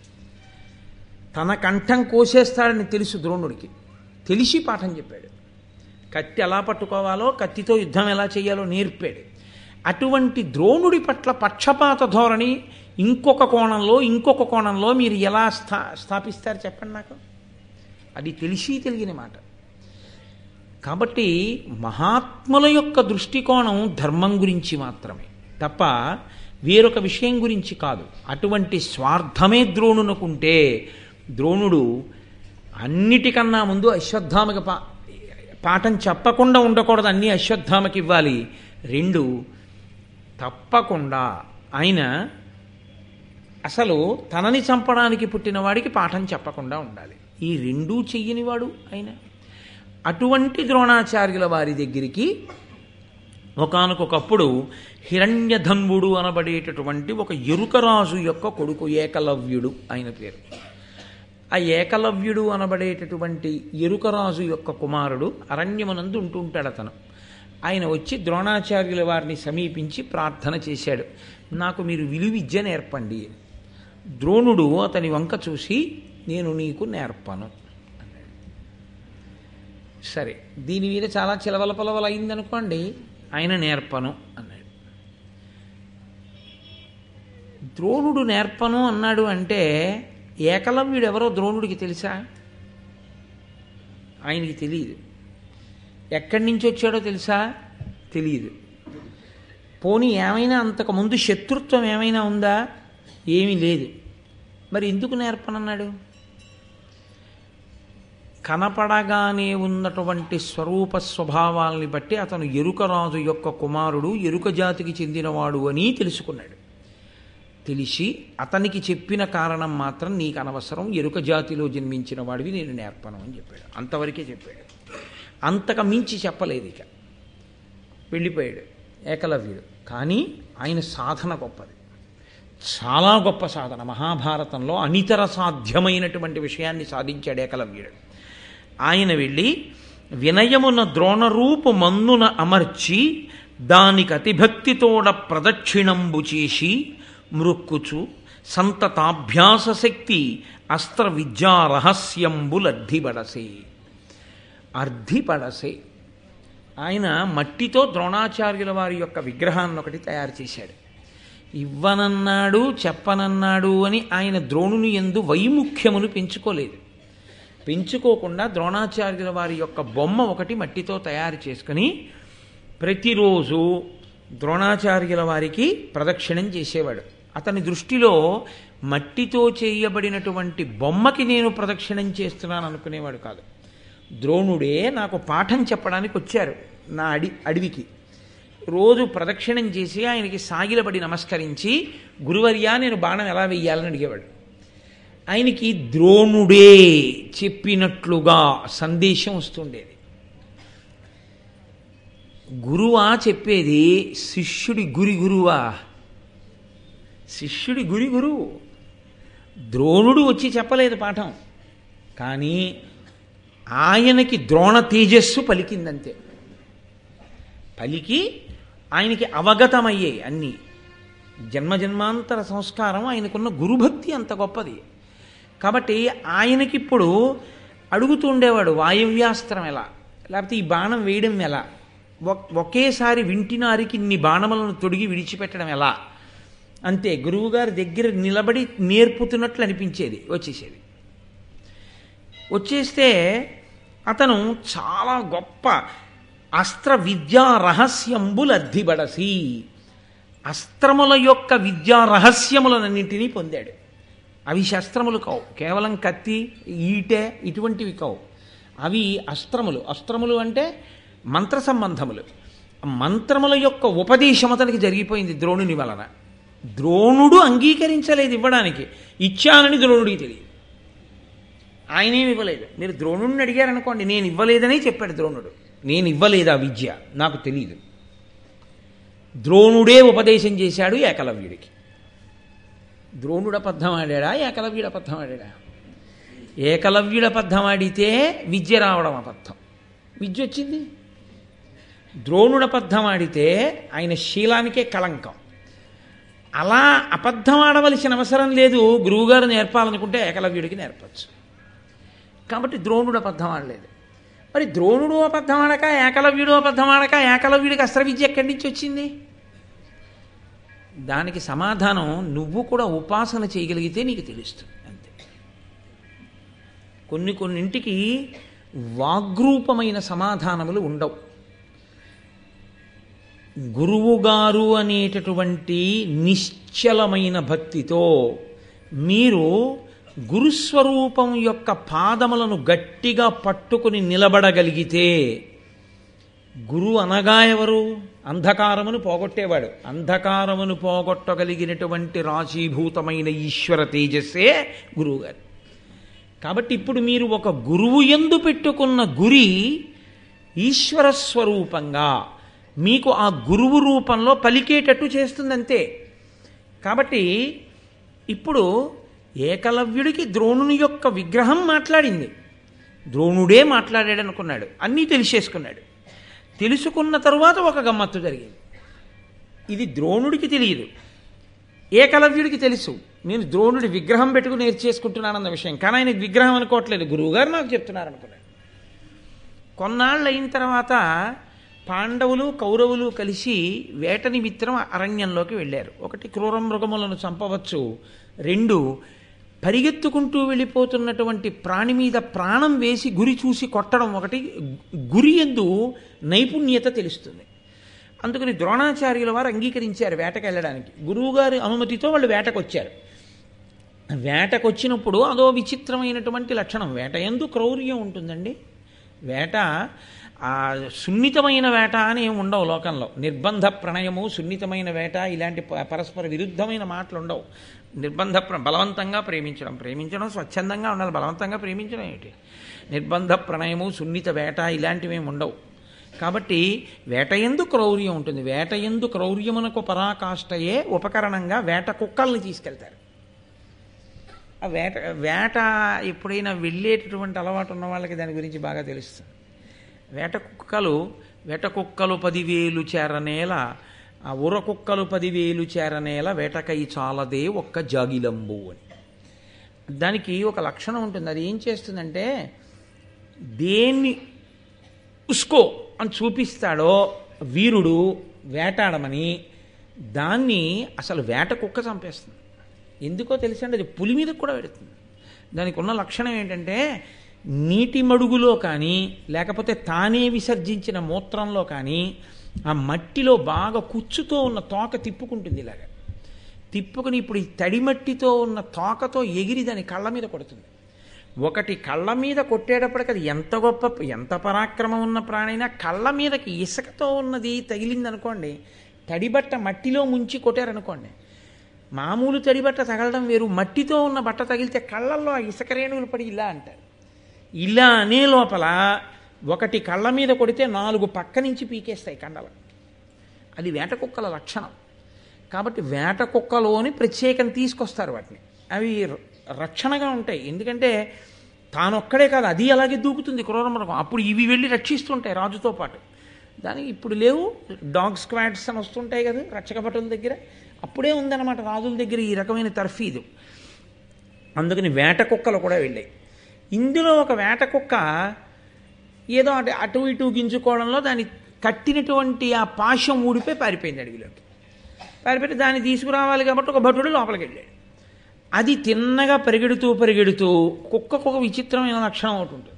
తన కంఠం కోసేస్తాడని తెలుసు ద్రోణుడికి తెలిసి పాఠం చెప్పాడు కత్తి ఎలా పట్టుకోవాలో కత్తితో యుద్ధం ఎలా చేయాలో నేర్పాడు అటువంటి ద్రోణుడి పట్ల పక్షపాత ధోరణి ఇంకొక కోణంలో ఇంకొక కోణంలో మీరు ఎలా స్థా స్థాపిస్తారు చెప్పండి నాకు అది తెలిసి తెలియని మాట కాబట్టి మహాత్ముల యొక్క దృష్టికోణం ధర్మం గురించి మాత్రమే తప్ప వేరొక విషయం గురించి కాదు అటువంటి స్వార్థమే ద్రోణునకుంటే ద్రోణుడు అన్నిటికన్నా ముందు అశ్వత్థామకి పా పాఠం చెప్పకుండా ఉండకూడదు అన్నీ అశ్వత్థామకి ఇవ్వాలి రెండు తప్పకుండా ఆయన అసలు తనని చంపడానికి పుట్టిన వాడికి పాఠం చెప్పకుండా ఉండాలి ఈ రెండూ చెయ్యనివాడు ఆయన అటువంటి ద్రోణాచార్యుల వారి దగ్గరికి ఒకానొకప్పుడు హిరణ్యధన్వుడు అనబడేటటువంటి ఒక ఎరుకరాజు యొక్క కొడుకు ఏకలవ్యుడు ఆయన పేరు ఆ ఏకలవ్యుడు అనబడేటటువంటి ఎరుకరాజు యొక్క కుమారుడు అరణ్యమునందు ఉంటుంటాడు అతను ఆయన వచ్చి ద్రోణాచార్యుల వారిని సమీపించి ప్రార్థన చేశాడు నాకు మీరు విలువిద్య నేర్పండి ద్రోణుడు అతని వంక చూసి నేను నీకు నేర్పను అన్నాడు సరే దీని మీద చాలా చిలవల పొలవలు అయిందనుకోండి ఆయన నేర్పను అన్నాడు ద్రోణుడు నేర్పను అన్నాడు అంటే ఏకలవ్యుడు ఎవరో ద్రోణుడికి తెలుసా ఆయనకి తెలియదు ఎక్కడి నుంచి వచ్చాడో తెలుసా తెలియదు పోనీ ఏమైనా అంతకుముందు శత్రుత్వం ఏమైనా ఉందా ఏమీ లేదు మరి ఎందుకు నేర్పనన్నాడు కనపడగానే ఉన్నటువంటి స్వరూప స్వభావాల్ని బట్టి అతను ఎరుకరాజు యొక్క కుమారుడు ఎరుక జాతికి చెందినవాడు అని తెలుసుకున్నాడు తెలిసి అతనికి చెప్పిన కారణం మాత్రం నీకు అనవసరం ఎరుక జాతిలో జన్మించిన వాడివి నేను నేర్పను అని చెప్పాడు అంతవరకే చెప్పాడు అంతక మించి చెప్పలేదు ఇక వెళ్ళిపోయాడు ఏకలవ్యుడు కానీ ఆయన సాధన గొప్పది చాలా గొప్ప సాధన మహాభారతంలో అనితర సాధ్యమైనటువంటి విషయాన్ని సాధించాడు ఏకలవ్యుడు ఆయన వెళ్ళి వినయమున ద్రోణరూపు మన్నున అమర్చి దానికి అతిభక్తితోడ ప్రదక్షిణంబు చేసి మృక్కుచు సంతతాభ్యాస శక్తి అస్త్ర విద్యా రహస్యంబులడ్డిబడసే అర్ధిపడసే ఆయన మట్టితో ద్రోణాచార్యుల వారి యొక్క విగ్రహాన్ని ఒకటి తయారు చేశాడు ఇవ్వనన్నాడు చెప్పనన్నాడు అని ఆయన ద్రోణుని ఎందు వైముఖ్యమును పెంచుకోలేదు పెంచుకోకుండా ద్రోణాచార్యుల వారి యొక్క బొమ్మ ఒకటి మట్టితో తయారు చేసుకుని ప్రతిరోజు ద్రోణాచార్యుల వారికి ప్రదక్షిణం చేసేవాడు అతని దృష్టిలో మట్టితో చేయబడినటువంటి బొమ్మకి నేను ప్రదక్షిణం చేస్తున్నాను అనుకునేవాడు కాదు ద్రోణుడే నాకు పాఠం చెప్పడానికి వచ్చారు నా అడి అడవికి రోజు ప్రదక్షిణం చేసి ఆయనకి సాగిలబడి నమస్కరించి గురువర్యా నేను బాణం ఎలా వెయ్యాలని అడిగేవాడు ఆయనకి ద్రోణుడే చెప్పినట్లుగా సందేశం వస్తుండేది గురువా చెప్పేది శిష్యుడి గురి గురువా శిష్యుడి గురి గురువు ద్రోణుడు వచ్చి చెప్పలేదు పాఠం కానీ ఆయనకి ద్రోణ తేజస్సు పలికిందంతే పలికి ఆయనకి అవగతమయ్యాయి అన్నీ జన్మజన్మాంతర సంస్కారం ఆయనకున్న గురుభక్తి అంత గొప్పది కాబట్టి ఆయనకిప్పుడు అడుగుతూ ఉండేవాడు వాయవ్యాస్త్రం ఎలా లేకపోతే ఈ బాణం వేయడం ఎలా ఒకేసారి వింటినారికి ఇన్ని బాణములను తొడిగి విడిచిపెట్టడం ఎలా అంతే గురువుగారి దగ్గర నిలబడి నేర్పుతున్నట్లు అనిపించేది వచ్చేసేది వచ్చేస్తే అతను చాలా గొప్ప అస్త్ర విద్యా రహస్యంబులు అద్దిబడసి అస్త్రముల యొక్క విద్యా రహస్యములన్నింటినీ పొందాడు అవి శస్త్రములు కావు కేవలం కత్తి ఈటె ఇటువంటివి కావు అవి అస్త్రములు అస్త్రములు అంటే మంత్ర సంబంధములు మంత్రముల యొక్క ఉపదేశం అతనికి జరిగిపోయింది ద్రోణుని వలన ద్రోణుడు అంగీకరించలేదు ఇవ్వడానికి ఇచ్చానని ద్రోణుడికి తెలియదు ఆయనేమి ఇవ్వలేదు మీరు ద్రోణుడిని అడిగారనుకోండి నేను ఇవ్వలేదని చెప్పాడు ద్రోణుడు నేను ఇవ్వలేదు ఆ విద్య నాకు తెలియదు ద్రోణుడే ఉపదేశం చేశాడు ఏకలవ్యుడికి ద్రోణుడు అబద్ధం ఆడాడా ఏకలవ్యుడు అబద్ధం ఆడాడా ఏకలవ్యుడు అబద్ధం ఆడితే విద్య రావడం అబద్ధం విద్య వచ్చింది ద్రోణుడు అబద్ధం ఆడితే ఆయన శీలానికే కళంకం అలా అబద్ధం ఆడవలసిన అవసరం లేదు గురువుగారు నేర్పాలనుకుంటే ఏకలవ్యుడికి నేర్పచ్చు కాబట్టి ద్రోణుడు అబద్ధం ఆడలేదు మరి ద్రోణుడు అబద్ధం ఆడక ఏకలవ్యుడు అబద్ధం ఆడక ఏకలవ్యుడికి అస్త్ర విద్య ఎక్కడి నుంచి వచ్చింది దానికి సమాధానం నువ్వు కూడా ఉపాసన చేయగలిగితే నీకు తెలుస్తుంది అంతే కొన్ని కొన్నింటికి వాగ్రూపమైన సమాధానములు ఉండవు గురువుగారు అనేటటువంటి నిశ్చలమైన భక్తితో మీరు గురుస్వరూపం యొక్క పాదములను గట్టిగా పట్టుకుని నిలబడగలిగితే గురువు అనగా ఎవరు అంధకారమును పోగొట్టేవాడు అంధకారమును పోగొట్టగలిగినటువంటి రాశీభూతమైన ఈశ్వర తేజస్సే గురువుగారు కాబట్టి ఇప్పుడు మీరు ఒక గురువు ఎందు పెట్టుకున్న గురి ఈశ్వర స్వరూపంగా మీకు ఆ గురువు రూపంలో పలికేటట్టు చేస్తుందంతే కాబట్టి ఇప్పుడు ఏకలవ్యుడికి ద్రోణుని యొక్క విగ్రహం మాట్లాడింది ద్రోణుడే మాట్లాడాడు అనుకున్నాడు అన్నీ తెలిసేసుకున్నాడు తెలుసుకున్న తరువాత ఒక గమ్మత్తు జరిగింది ఇది ద్రోణుడికి తెలియదు ఏకలవ్యుడికి తెలుసు నేను ద్రోణుడి విగ్రహం పెట్టుకుని నేర్చేసుకుంటున్నానన్న విషయం కానీ ఆయన విగ్రహం అనుకోవట్లేదు గురువుగారు నాకు చెప్తున్నారు అనుకున్నాడు కొన్నాళ్ళు అయిన తర్వాత పాండవులు కౌరవులు కలిసి వేట నిమిత్తం అరణ్యంలోకి వెళ్ళారు ఒకటి క్రూర మృగములను చంపవచ్చు రెండు పరిగెత్తుకుంటూ వెళ్ళిపోతున్నటువంటి ప్రాణి మీద ప్రాణం వేసి గురి చూసి కొట్టడం ఒకటి గురి ఎందు నైపుణ్యత తెలుస్తుంది అందుకని ద్రోణాచార్యుల వారు అంగీకరించారు వేటకు వెళ్ళడానికి గురువుగారి అనుమతితో వాళ్ళు వేటకు వచ్చారు వేటకొచ్చినప్పుడు అదో విచిత్రమైనటువంటి లక్షణం వేట ఎందు క్రౌర్యం ఉంటుందండి వేట ఆ సున్నితమైన వేట అని ఏమి ఉండవు లోకంలో నిర్బంధ ప్రణయము సున్నితమైన వేట ఇలాంటి ప- పరస్పర విరుద్ధమైన మాటలు ఉండవు నిర్బంధ ప్ర- బలవంతంగా ప్రేమించడం ప్రేమించడం స్వచ్ఛందంగా ఉండాలి బలవంతంగా ప్రేమించడం ఏంటి నిర్బంధ ప్రణయము సున్నిత వేట ఇలాంటివి ఏమి ఉండవు కాబట్టి వేట ఎందు క్రౌర్యం ఉంటుంది వేట ఎందు క్రౌర్యమునకు పరాకాష్ఠయే ఉపకరణంగా వేట కుక్కల్ని తీసుకెళ్తారు ఆ వేట వేట ఎప్పుడైనా వెళ్ళేటటువంటి అలవాటు ఉన్న వాళ్ళకి దాని గురించి బాగా తెలుస్తుంది వేట కుక్కలు వేట కుక్కలు పదివేలు చేరనేల ఆ ఉర కుక్కలు పదివేలు చేరనేల వేటకై చాలదే ఒక్క జాగిలంబు అని దానికి ఒక లక్షణం ఉంటుంది అది ఏం చేస్తుందంటే దేన్ని ఉస్కో అని చూపిస్తాడో వీరుడు వేటాడమని దాన్ని అసలు వేట కుక్క చంపేస్తుంది ఎందుకో తెలిసండి అది పులి మీద కూడా పెడుతుంది దానికి ఉన్న లక్షణం ఏంటంటే నీటి మడుగులో కానీ లేకపోతే తానే విసర్జించిన మూత్రంలో కానీ ఆ మట్టిలో బాగా కుచ్చుతో ఉన్న తోక తిప్పుకుంటుంది ఇలాగ తిప్పుకుని ఇప్పుడు ఈ తడి మట్టితో ఉన్న తోకతో ఎగిరి దాని కళ్ళ మీద కొడుతుంది ఒకటి కళ్ళ మీద కొట్టేటప్పటికి అది ఎంత గొప్ప ఎంత పరాక్రమం ఉన్న ప్రాణైనా కళ్ళ మీదకి ఇసుకతో ఉన్నది తగిలిందనుకోండి తడిబట్ట మట్టిలో ముంచి కొట్టారనుకోండి మామూలు తడిబట్ట తగలడం వేరు మట్టితో ఉన్న బట్ట తగిలితే కళ్ళల్లో ఆ ఇసుక రేణువులు పడి ఇలా అంటారు ఇలా అనే లోపల ఒకటి కళ్ళ మీద కొడితే నాలుగు పక్క నుంచి పీకేస్తాయి కండలు అది వేట కుక్కల లక్షణం కాబట్టి వేట కుక్కలోని ప్రత్యేకం తీసుకొస్తారు వాటిని అవి ర- రక్షణగా ఉంటాయి ఎందుకంటే తానొక్కడే కాదు అది అలాగే దూకుతుంది క్రూరమృగం అప్పుడు ఇవి వెళ్ళి రక్షిస్తుంటాయి రాజుతో పాటు దానికి ఇప్పుడు లేవు డాగ్ స్క్వాడ్స్ అని వస్తుంటాయి కదా రక్షక భటుల దగ్గర అప్పుడే ఉందన్నమాట రాజుల దగ్గర ఈ రకమైన తర్ఫీదు అందుకని వేట కుక్కలు కూడా వెళ్ళాయి ఇందులో ఒక వేట కుక్క ఏదో అటు అటు ఇటు గింజుకోవడంలో దాన్ని కట్టినటువంటి ఆ పాశం ఊడిపోయి పారిపోయింది అడవిలోకి పారిపోయి దాన్ని తీసుకురావాలి కాబట్టి ఒక భటుడు లోపలికి వెళ్ళాడు అది తిన్నగా పరిగెడుతూ పరిగెడుతూ కుక్కకు ఒక విచిత్రమైన లక్షణం ఒకటి ఉంటుంది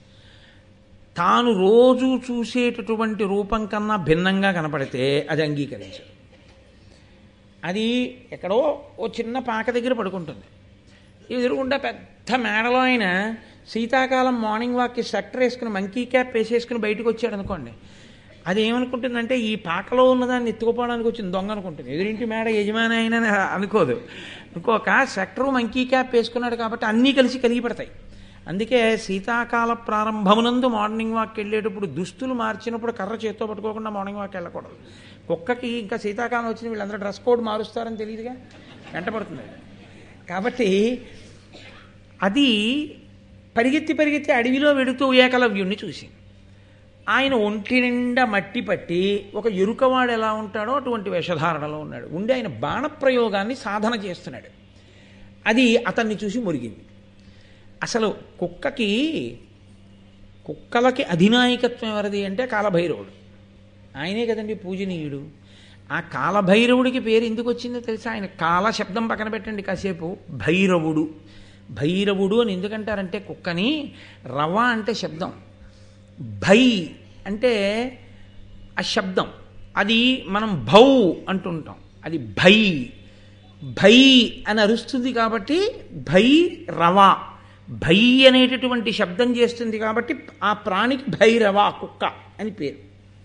తాను రోజు చూసేటటువంటి రూపం కన్నా భిన్నంగా కనపడితే అది అంగీకరించదు అది ఎక్కడో ఓ చిన్న పాక దగ్గర పడుకుంటుంది ఎదురుగుండా పెద్ద మేడలో ఆయన శీతాకాలం మార్నింగ్ వాక్కి స్వెక్టర్ వేసుకుని మంకీ క్యాప్ వేసేసుకుని బయటకు వచ్చాడు అనుకోండి అది ఏమనుకుంటుందంటే ఈ పాకలో ఉన్నదాన్ని ఎత్తుకుపోవడానికి వచ్చింది దొంగ అనుకుంటుంది ఎదురింటి మేడ యజమాని అయినా అనుకోదు ఇంకొక స్వెక్టరు మంకీ క్యాప్ వేసుకున్నాడు కాబట్టి అన్నీ కలిసి కలిగి పడతాయి అందుకే శీతాకాల ప్రారంభమునందు మార్నింగ్ వాక్ వెళ్ళేటప్పుడు దుస్తులు మార్చినప్పుడు కర్ర చేత్తో పట్టుకోకుండా మార్నింగ్ వాక్ వెళ్ళకూడదు కుక్కకి ఇంకా శీతాకాలం వచ్చిన వీళ్ళందరూ డ్రెస్ కోడ్ మారుస్తారని తెలియదుగా వెంటపడుతుంది అది. కాబట్టి అది పరిగెత్తి పరిగెత్తి అడవిలో వెడుతూ ఏకలవ్యుణ్ణి చూసింది ఆయన ఒంటి నిండా మట్టి పట్టి ఒక ఎరుకవాడు ఎలా ఉంటాడో అటువంటి వేషధారణలో ఉన్నాడు ఉండి ఆయన బాణప్రయోగాన్ని సాధన చేస్తున్నాడు అది అతన్ని చూసి మురిగింది అసలు కుక్కకి కుక్కలకి అధినాయకత్వం ఎవరిది అంటే కాలభైరవుడు ఆయనే కదండి పూజనీయుడు ఆ కాలభైరవుడికి పేరు ఎందుకు వచ్చిందో తెలుసా ఆయన కాల శబ్దం పక్కన పెట్టండి కాసేపు భైరవుడు భైరవుడు అని ఎందుకంటారంటే కుక్కని రవ అంటే శబ్దం భై అంటే ఆ శబ్దం అది మనం భౌ అంటుంటాం అది భై భై అని అరుస్తుంది కాబట్టి భై రవ భై అనేటటువంటి శబ్దం చేస్తుంది కాబట్టి ఆ ప్రాణికి భైరవ కుక్క అని పేరు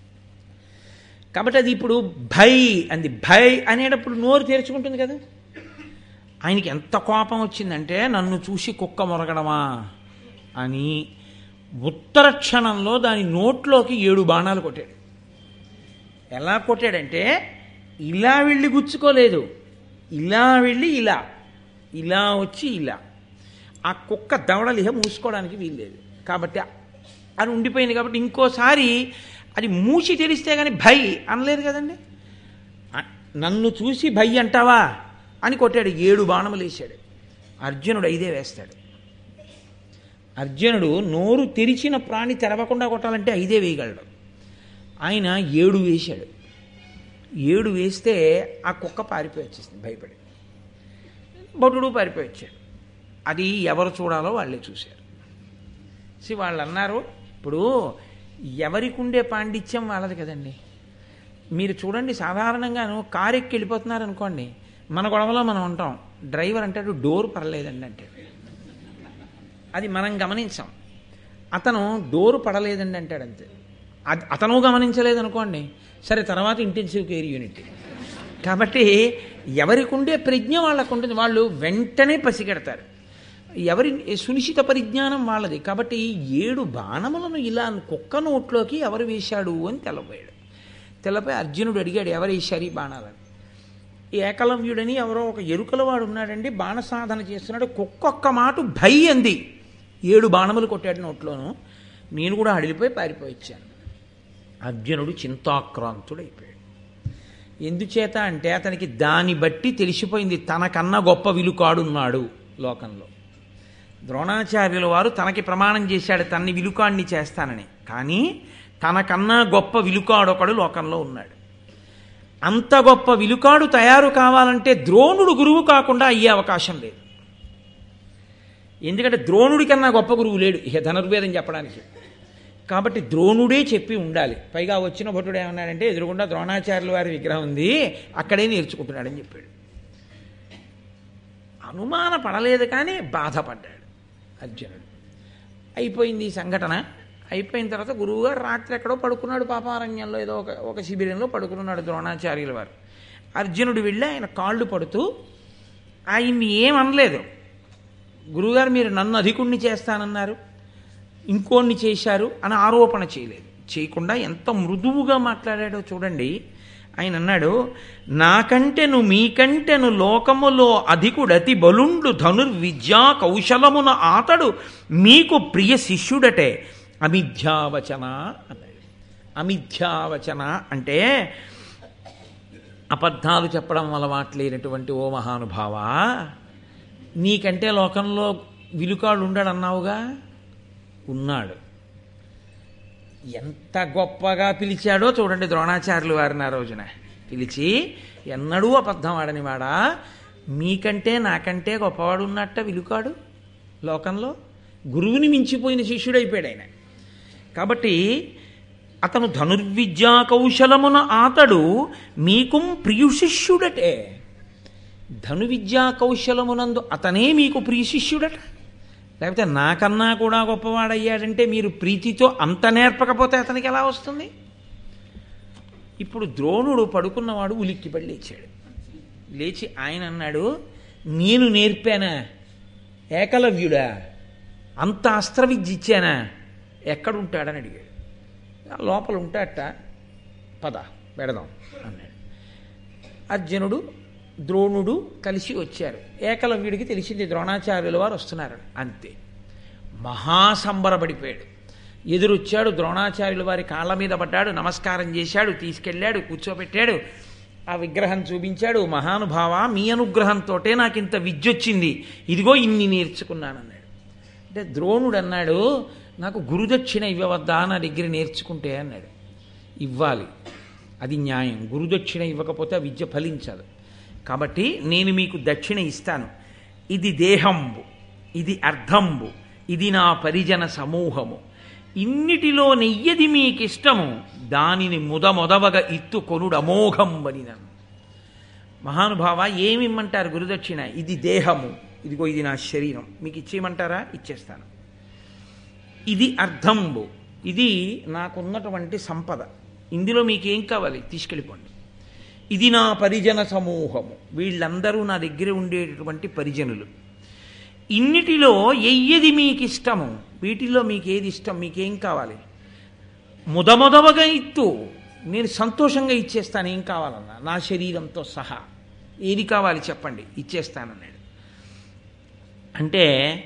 కాబట్టి అది ఇప్పుడు భై అంది భై అనేటప్పుడు నోరు తెరుచుకుంటుంది కదా ఆయనకి ఎంత కోపం వచ్చిందంటే నన్ను చూసి కుక్క మొరగడమా అని ఉత్తర క్షణంలో దాని నోట్లోకి ఏడు బాణాలు కొట్టాడు ఎలా కొట్టాడంటే ఇలా వెళ్ళి గుచ్చుకోలేదు ఇలా వెళ్ళి ఇలా ఇలా వచ్చి ఇలా ఆ కుక్క దవడలు ఇహ మూసుకోవడానికి వీల్లేదు కాబట్టి అది ఉండిపోయింది కాబట్టి ఇంకోసారి అది మూసి తెలిస్తే కానీ భై అనలేదు కదండి ఆ, నన్ను చూసి భై అంటావా అని కొట్టాడు ఏడు బాణములు వేశాడు అర్జునుడు ఐదే వేస్తాడు అర్జునుడు నోరు తెరిచిన ప్రాణి తెరవకుండా కొట్టాలంటే ఐదే వేయగలడు ఆయన ఏడు వేశాడు ఏడు వేస్తే ఆ కుక్క పారిపోయి వచ్చేసింది భయపడి భటుడు పారిపోయి వచ్చాడు అది ఎవరు చూడాలో వాళ్ళే చూశారు సి వాళ్ళు అన్నారు ఇప్పుడు ఎవరికి ఉండే పాండిత్యం వాళ్ళది కదండి మీరు చూడండి సాధారణంగాను కారు ఎక్కి వెళ్ళిపోతున్నారు అనుకోండి మన గొడవలో మనం ఉంటాం డ్రైవర్ అంటాడు డోర్ పడలేదండి అంటే అది మనం గమనించాం అతను డోరు పడలేదండి అంటాడు అంతే అది అతను గమనించలేదు అనుకోండి సరే తర్వాత ఇంటెన్సివ్ కేర్ యూనిట్ కాబట్టి ఎవరికి ఉండే ప్రజ్ఞ వాళ్ళకు ఉంటుంది వాళ్ళు వెంటనే పసిగడతారు ఎవరి సునిశ్చిత పరిజ్ఞానం వాళ్ళది కాబట్టి ఏడు బాణములను ఇలా కుక్క నోట్లోకి ఎవరు వేశాడు అని తెలపోయాడు తెలపై అర్జునుడు అడిగాడు ఎవరు వేశారు ఈ బాణాలని ఏకలవ్యుడని ఎవరో ఒక ఎరుకల వాడు ఉన్నాడండి బాణ సాధన చేస్తున్నాడు కుక్కొక్క మాట భై అంది ఏడు బాణములు కొట్టాడు నోట్లోను నేను కూడా అడిలిపోయి పారిపోయి వచ్చాను అర్జునుడు చింతాక్రాంతుడైపోయాడు ఎందుచేత అంటే అతనికి దాన్ని బట్టి తెలిసిపోయింది తనకన్నా గొప్ప విలుకాడున్నాడు లోకంలో ద్రోణాచార్యుల వారు తనకి ప్రమాణం చేశాడు తన్ని విలుకాడిని చేస్తానని కానీ తనకన్నా గొప్ప విలుకాడొకడు లోకంలో ఉన్నాడు అంత గొప్ప విలుకాడు తయారు కావాలంటే ద్రోణుడు గురువు కాకుండా అయ్యే అవకాశం లేదు ఎందుకంటే ద్రోణుడి కన్నా గొప్ప గురువు లేడు ఇక ధనుర్వేదం చెప్పడానికి కాబట్టి ద్రోణుడే చెప్పి ఉండాలి పైగా వచ్చిన భటుడు ఏమన్నాడంటే ఎదురుగుండా ద్రోణాచార్యుల వారి విగ్రహం ఉంది అక్కడే నేర్చుకుంటున్నాడని చెప్పాడు అనుమాన పడలేదు కానీ బాధపడ్డాడు అర్జునుడు అయిపోయింది ఈ సంఘటన అయిపోయిన తర్వాత గురువుగారు రాత్రి ఎక్కడో పడుకున్నాడు పాపారణ్యంలో ఏదో ఒక ఒక శిబిరంలో పడుకున్నాడు ద్రోణాచార్యుల వారు అర్జునుడు వెళ్ళి ఆయన కాళ్ళు పడుతూ ఆయన్ని ఏమనలేదు గురువుగారు మీరు నన్ను అధికుణ్ణి చేస్తానన్నారు ఇంకోన్ని చేశారు అని ఆరోపణ చేయలేదు చేయకుండా ఎంత మృదువుగా మాట్లాడాడో చూడండి ఆయన అన్నాడు నాకంటెను మీకంటెను లోకములో అధికుడతి బలుండు ధనుర్విద్యా కౌశలమున ఆతడు మీకు ప్రియ శిష్యుడటే అమిథ్యావచన అన్నాడు అమిథ్యావచన అంటే అబద్ధాలు చెప్పడం అలవాట్లేనటువంటి ఓ మహానుభావా నీకంటే లోకంలో విలుకాడు ఉండడు అన్నావుగా ఉన్నాడు ఎంత గొప్పగా పిలిచాడో చూడండి ద్రోణాచార్యులు వారిని ఆ రోజున పిలిచి ఎన్నడూ అబద్ధం ఆడని వాడా మీకంటే నాకంటే గొప్పవాడు ఉన్నట్ట విలుకాడు లోకంలో గురువుని మించిపోయిన శిష్యుడైపోయాడు ఆయన కాబట్టి అతను ధనుర్విద్యా కౌశలమున ఆతడు మీకుం ప్రియు శిష్యుడటే ధను విద్యా కౌశలమునందు అతనే మీకు ప్రియ శిష్యుడట లేకపోతే నాకన్నా కూడా గొప్పవాడయ్యాడంటే మీరు ప్రీతితో అంత నేర్పకపోతే అతనికి ఎలా వస్తుంది ఇప్పుడు ద్రోణుడు పడుకున్నవాడు ఉలిక్కిపడి లేచాడు లేచి ఆయన అన్నాడు నేను నేర్పానా ఏకలవ్యుడా అంత అస్త్ర విద్య ఇచ్చానా ఎక్కడుంటాడని అడిగాడు లోపల ఉంటాడట పద పెడదాం అన్నాడు అర్జునుడు ద్రోణుడు కలిసి వచ్చారు ఏకలవ్యుడికి తెలిసింది ద్రోణాచార్యుల వారు వస్తున్నారు అంతే మహాసంబరపడిపోయాడు ఎదురొచ్చాడు ద్రోణాచార్యుల వారి కాళ్ళ మీద పడ్డాడు నమస్కారం చేశాడు తీసుకెళ్ళాడు కూర్చోబెట్టాడు ఆ విగ్రహం చూపించాడు మహానుభావ మీ అనుగ్రహంతోటే నాకు ఇంత విద్య వచ్చింది ఇదిగో ఇన్ని నేర్చుకున్నానన్నాడు అంటే ద్రోణుడు అన్నాడు నాకు గురుదక్షిణ ఇవ్వవద్దా నా దగ్గర నేర్చుకుంటే అన్నాడు ఇవ్వాలి అది న్యాయం గురుదక్షిణ ఇవ్వకపోతే ఆ విద్య ఫలించదు కాబట్టి నేను మీకు దక్షిణ ఇస్తాను ఇది దేహంబు ఇది అర్థంబు ఇది నా పరిజన సమూహము ఇన్నిటిలో నెయ్యది మీకిష్టము దానిని ముదమొదవగా ఇత్తు కొనుడు అమోఘంబని నన్ను మహానుభావ ఏమిమ్మంటారు గురుదక్షిణ ఇది దేహము ఇదిగో ఇది నా శరీరం మీకు ఇచ్చేయమంటారా ఇచ్చేస్తాను ఇది అర్థంబు ఇది నాకున్నటువంటి సంపద ఇందులో మీకేం కావాలి తీసుకెళ్ళిపోండి ఇది నా పరిజన సమూహము వీళ్ళందరూ నా దగ్గర ఉండేటటువంటి పరిజనులు ఇన్నిటిలో ఎయ్యది మీకు ఇష్టము వీటిల్లో మీకు ఏది ఇష్టం మీకేం కావాలి ముదమొదవగా ఇత్తు నేను సంతోషంగా ఇచ్చేస్తాను ఏం కావాలన్నా నా శరీరంతో సహా ఏది కావాలి చెప్పండి ఇచ్చేస్తానన్నాడు అంటే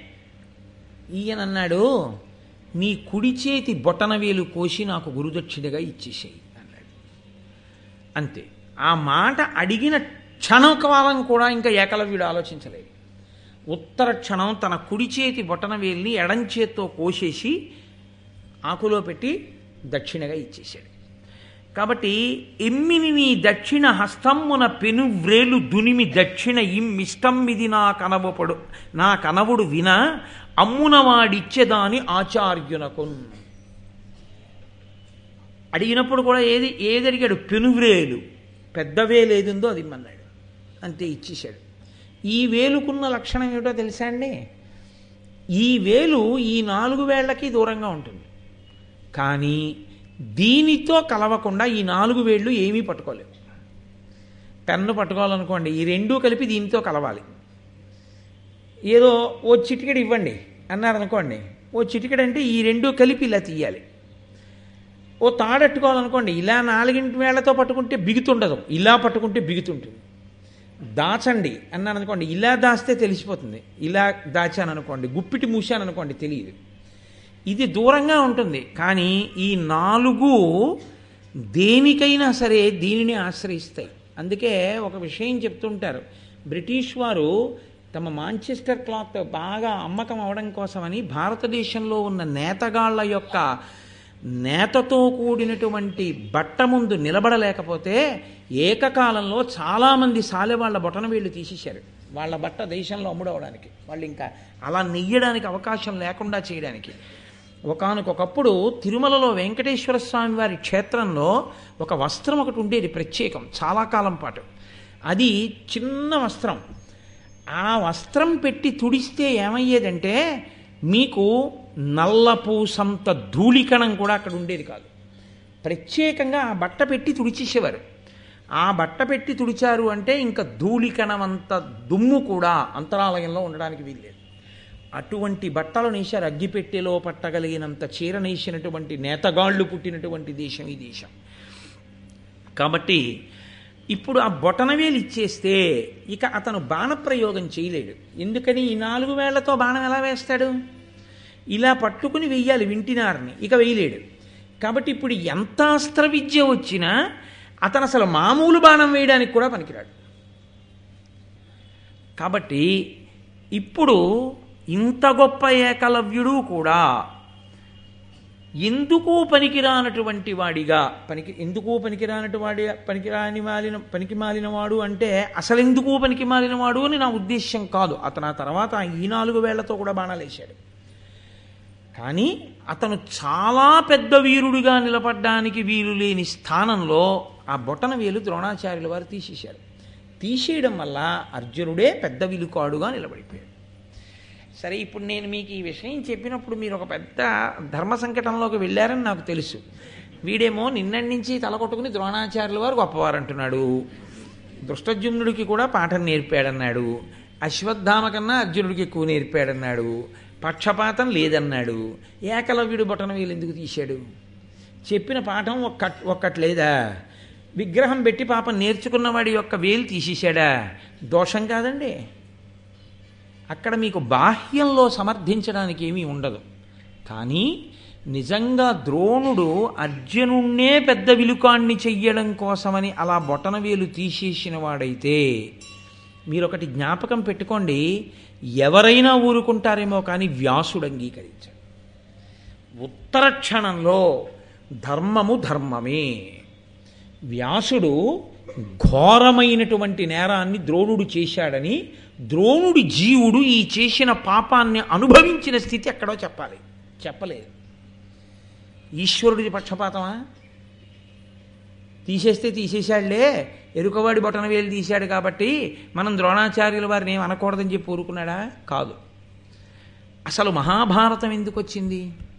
ఈయనన్నాడు నీ కుడి చేతి బొటనవేలు కోసి నాకు గురుదక్షిణగా ఇచ్చేసేయి అన్నాడు అంతే ఆ మాట అడిగిన క్షణకాలం కూడా ఇంకా ఏకలవ్యుడు ఆలోచించలేదు ఉత్తర క్షణం తన కుడి చేతి బొటనవేలిని ఎడం చేత్తో కోసేసి ఆకులో పెట్టి దక్షిణగా ఇచ్చేశాడు కాబట్టి ఎమ్మిని నీ దక్షిణ హస్తమ్మున పెనువ్రేలు దునిమి దక్షిణ ఇమ్మిష్టమ్మిది నా కనవపడు నా కనవుడు విన అమ్మున వాడిచ్చేదాని ఆచార్యునకు అడిగినప్పుడు కూడా ఏది ఏది అడిగాడు పెనువ్రేలు పెద్ద వేలు ఏది ఉందో అది ఇమ్మన్నాడు అంతే ఇచ్చేశాడు ఈ వేలుకున్న లక్షణం ఏమిటో తెలుసా అండి ఈ వేలు ఈ నాలుగు వేళ్లకి దూరంగా ఉంటుంది కానీ దీనితో కలవకుండా ఈ నాలుగు వేళ్ళు ఏమీ పట్టుకోలేవు పెన్ను పట్టుకోవాలనుకోండి ఈ రెండూ కలిపి దీనితో కలవాలి ఏదో ఓ చిటికెడు ఇవ్వండి అన్నారనుకోండి ఓ చిటికెడు అంటే ఈ రెండూ కలిపి ఇలా తీయాలి ఓ తాడట్టుకోవాలనుకోండి ఇలా నాలుగింటి వేళ్లతో పట్టుకుంటే బిగుతుండదు ఇలా పట్టుకుంటే బిగుతుంటుంది దాచండి అన్నాను అనుకోండి ఇలా దాస్తే తెలిసిపోతుంది ఇలా దాచాను అనుకోండి గుప్పిటి మూసాను అనుకోండి తెలియదు ఇది దూరంగా ఉంటుంది కానీ ఈ నాలుగు దేనికైనా సరే దీనిని ఆశ్రయిస్తాయి అందుకే ఒక విషయం చెప్తుంటారు బ్రిటిష్ వారు తమ మాంచెస్టర్ క్లాత్ బాగా అమ్మకం అవడం కోసమని భారతదేశంలో ఉన్న నేతగాళ్ల యొక్క నేతతో కూడినటువంటి బట్ట ముందు నిలబడలేకపోతే ఏకకాలంలో చాలామంది సాలెవాళ్ల బొటన వీళ్ళు తీసేశారు వాళ్ళ బట్ట దేశంలో అమ్ముడవడానికి వాళ్ళు ఇంకా అలా నెయ్యడానికి అవకాశం లేకుండా చేయడానికి ఒకనకొకప్పుడు తిరుమలలో వెంకటేశ్వర స్వామి వారి క్షేత్రంలో ఒక వస్త్రం ఒకటి ఉండేది ప్రత్యేకం చాలా కాలం పాటు అది చిన్న వస్త్రం ఆ వస్త్రం పెట్టి తుడిస్తే ఏమయ్యేదంటే మీకు నల్లపూసంత ధూళికణం కూడా అక్కడ ఉండేది కాదు ప్రత్యేకంగా ఆ బట్ట పెట్టి తుడిచేసేవారు ఆ బట్ట పెట్టి తుడిచారు అంటే ఇంకా ధూళికణం అంత దుమ్ము కూడా అంతరాలయంలో ఉండడానికి వీల్లేదు అటువంటి బట్టలు నేశారు అగ్గిపెట్టెలో పట్టగలిగినంత చీర నేసినటువంటి నేతగాళ్ళు పుట్టినటువంటి దేశం ఈ దేశం కాబట్టి ఇప్పుడు ఆ బొటనవేలు ఇచ్చేస్తే ఇక అతను బాణప్రయోగం చేయలేడు ఎందుకని ఈ నాలుగు వేళ్లతో బాణం ఎలా వేస్తాడు ఇలా పట్టుకుని వెయ్యాలి వింటినారని ఇక వేయలేడు కాబట్టి ఇప్పుడు ఎంత అస్త్ర విద్య వచ్చినా అతను అసలు మామూలు బాణం వేయడానికి కూడా పనికిరాడు కాబట్టి ఇప్పుడు ఇంత గొప్ప ఏకలవ్యుడు కూడా ఎందుకు పనికిరానటువంటి వాడిగా పనికి ఎందుకు పనికిరానటు వాడి పనికిరాని మాలిన పనికి మాలిన వాడు అంటే అసలు ఎందుకు పనికి మాలిన వాడు అని నా ఉద్దేశ్యం కాదు అతను ఆ తర్వాత ఈ నాలుగు వేళ్లతో కూడా బాణాలేశాడు కానీ అతను చాలా పెద్ద వీరుడిగా నిలబడ్డానికి వీలు లేని స్థానంలో ఆ బొటన వేలు ద్రోణాచార్యుల వారు తీసేశారు తీసేయడం వల్ల అర్జునుడే పెద్ద విలుకాడుగా నిలబడిపోయాడు సరే ఇప్పుడు నేను మీకు ఈ విషయం చెప్పినప్పుడు మీరు ఒక పెద్ద ధర్మ సంకటంలోకి వెళ్ళారని నాకు తెలుసు వీడేమో నిన్నటి నుంచి తల కొట్టుకుని ద్రోణాచార్యుల వారు గొప్పవారు అంటున్నాడు దృష్టజుమ్నుడికి కూడా పాఠం నేర్పాడన్నాడు అశ్వత్థామ కన్నా అర్జునుడికి ఎక్కువ నేర్పాడన్నాడు పక్షపాతం లేదన్నాడు ఏకలవ్యుడు బొటన వేలు ఎందుకు తీశాడు చెప్పిన పాఠం ఒక్క ఒక్కటి లేదా విగ్రహం పెట్టి పాపం నేర్చుకున్నవాడి యొక్క వేలు తీసేశాడా దోషం కాదండి అక్కడ మీకు బాహ్యంలో సమర్థించడానికి ఏమీ ఉండదు కానీ నిజంగా ద్రోణుడు అర్జునుణ్ణే పెద్ద విలుకాన్ని చెయ్యడం కోసమని అలా బొటనవేలు తీసేసిన వాడైతే మీరు ఒకటి జ్ఞాపకం పెట్టుకోండి ఎవరైనా ఊరుకుంటారేమో కానీ వ్యాసుడు అంగీకరించాడు ఉత్తర క్షణంలో ధర్మము ధర్మమే వ్యాసుడు ఘోరమైనటువంటి నేరాన్ని ద్రోణుడు చేశాడని ద్రోణుడి జీవుడు ఈ చేసిన పాపాన్ని అనుభవించిన స్థితి ఎక్కడో చెప్పాలి చెప్పలేదు ఈశ్వరుడి పక్షపాతమా తీసేస్తే తీసేశాడులే ఎరుకవాడి బొటన వేలు తీశాడు కాబట్టి మనం ద్రోణాచార్యుల వారిని ఏం అనకూడదని చెప్పి ఊరుకున్నాడా కాదు అసలు మహాభారతం ఎందుకు వచ్చింది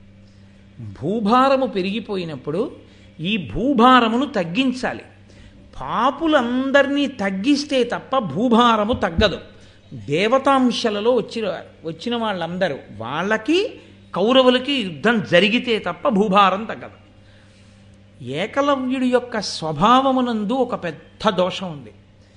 భూభారము పెరిగిపోయినప్పుడు ఈ భూభారమును తగ్గించాలి పాపులందరినీ తగ్గిస్తే తప్ప భూభారము తగ్గదు దేవతాంశలలో వచ్చిన వచ్చిన వాళ్ళందరూ వాళ్ళకి కౌరవులకి యుద్ధం జరిగితే తప్ప భూభారం తగ్గదు ఏకలవ్యుడి యొక్క స్వభావమునందు ఒక పెద్ద దోషం ఉంది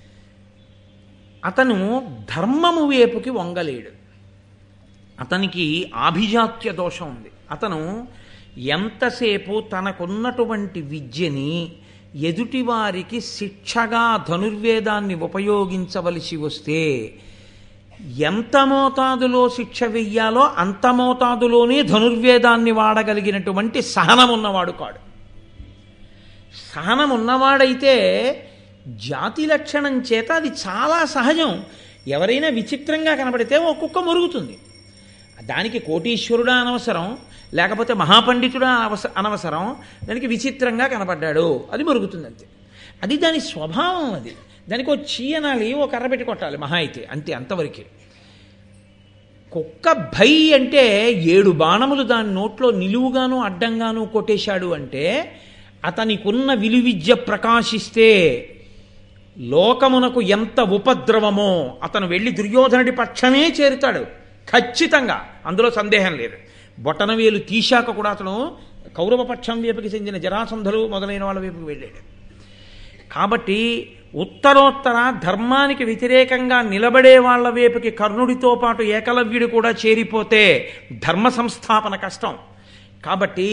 అతను ధర్మము వైపుకి వంగలేడు అతనికి ఆభిజాత్య దోషం ఉంది అతను ఎంతసేపు తనకున్నటువంటి విద్యని ఎదుటివారికి శిక్షగా ధనుర్వేదాన్ని ఉపయోగించవలసి వస్తే ఎంత మోతాదులో శిక్ష వెయ్యాలో అంత మోతాదులోనే ధనుర్వేదాన్ని వాడగలిగినటువంటి సహనం ఉన్నవాడు కాడు సహనం ఉన్నవాడైతే జాతి లక్షణం చేత అది చాలా సహజం ఎవరైనా విచిత్రంగా కనబడితే ఓ కుక్క మురుగుతుంది దానికి కోటీశ్వరుడా అనవసరం లేకపోతే మహాపండితుడా అవస అనవసరం దానికి విచిత్రంగా కనపడ్డాడు అది మురుగుతుంది అంతే అది దాని స్వభావం అది దానికి ఒక చీయనాలి ఒక కర్ర పెట్టి కొట్టాలి మహా అయితే అంతే అంతవరకే కుక్క భై అంటే ఏడు బాణములు దాని నోట్లో నిలువుగాను అడ్డంగాను కొట్టేశాడు అంటే అతనికున్న విలువిద్య ప్రకాశిస్తే లోకమునకు ఎంత ఉపద్రవమో అతను వెళ్ళి దుర్యోధనుడి పక్షమే చేరుతాడు ఖచ్చితంగా అందులో సందేహం లేదు బొటనవేలు తీశాక కూడా అతను కౌరవ పక్షం వైపుకి చెందిన జరాసంధులు మొదలైన వాళ్ళ వైపుకి వెళ్ళాడు కాబట్టి ఉత్తరోత్తర ధర్మానికి వ్యతిరేకంగా నిలబడే వాళ్ళ వైపుకి కర్ణుడితో పాటు ఏకలవ్యుడు కూడా చేరిపోతే ధర్మ సంస్థాపన కష్టం కాబట్టి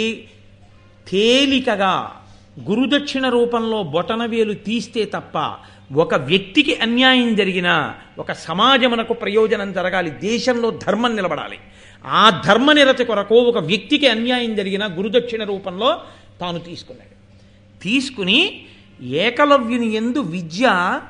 తేలికగా గురుదక్షిణ రూపంలో బొటనవేలు తీస్తే తప్ప ఒక వ్యక్తికి అన్యాయం జరిగినా ఒక సమాజమునకు ప్రయోజనం జరగాలి దేశంలో ధర్మం నిలబడాలి ఆ ధర్మ నిరతి కొరకు ఒక వ్యక్తికి అన్యాయం జరిగిన గురుదక్షిణ రూపంలో తాను తీసుకున్నాడు తీసుకుని ఏకలవ్యుని ఎందు విద్య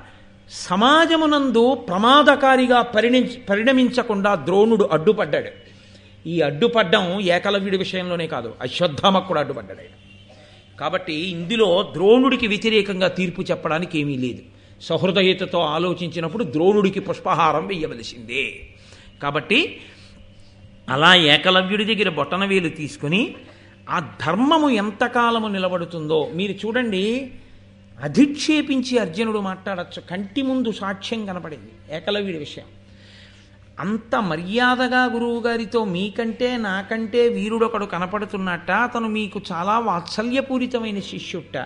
సమాజమునందు ప్రమాదకారిగా పరిణించ పరిణమించకుండా ద్రోణుడు అడ్డుపడ్డాడు ఈ అడ్డుపడ్డం ఏకలవ్యుడి విషయంలోనే కాదు అశ్వత్థామకు కూడా అడ్డుపడ్డాడు ఆయన కాబట్టి ఇందులో ద్రోణుడికి వ్యతిరేకంగా తీర్పు చెప్పడానికి ఏమీ లేదు సహృదయతతో ఆలోచించినప్పుడు ద్రోణుడికి పుష్పహారం వెయ్యవలసిందే కాబట్టి అలా ఏకలవ్యుడి దగ్గర బొటనవేలు తీసుకుని ఆ ధర్మము ఎంతకాలము నిలబడుతుందో మీరు చూడండి అధిక్షేపించి అర్జునుడు మాట్లాడచ్చు కంటి ముందు సాక్ష్యం కనపడింది ఏకలవ్యుడి విషయం అంత మర్యాదగా గురువు గారితో మీకంటే నాకంటే వీరుడొకడు కనపడుతున్నట్ట అతను మీకు చాలా వాత్సల్యపూరితమైన శిష్యుట్ట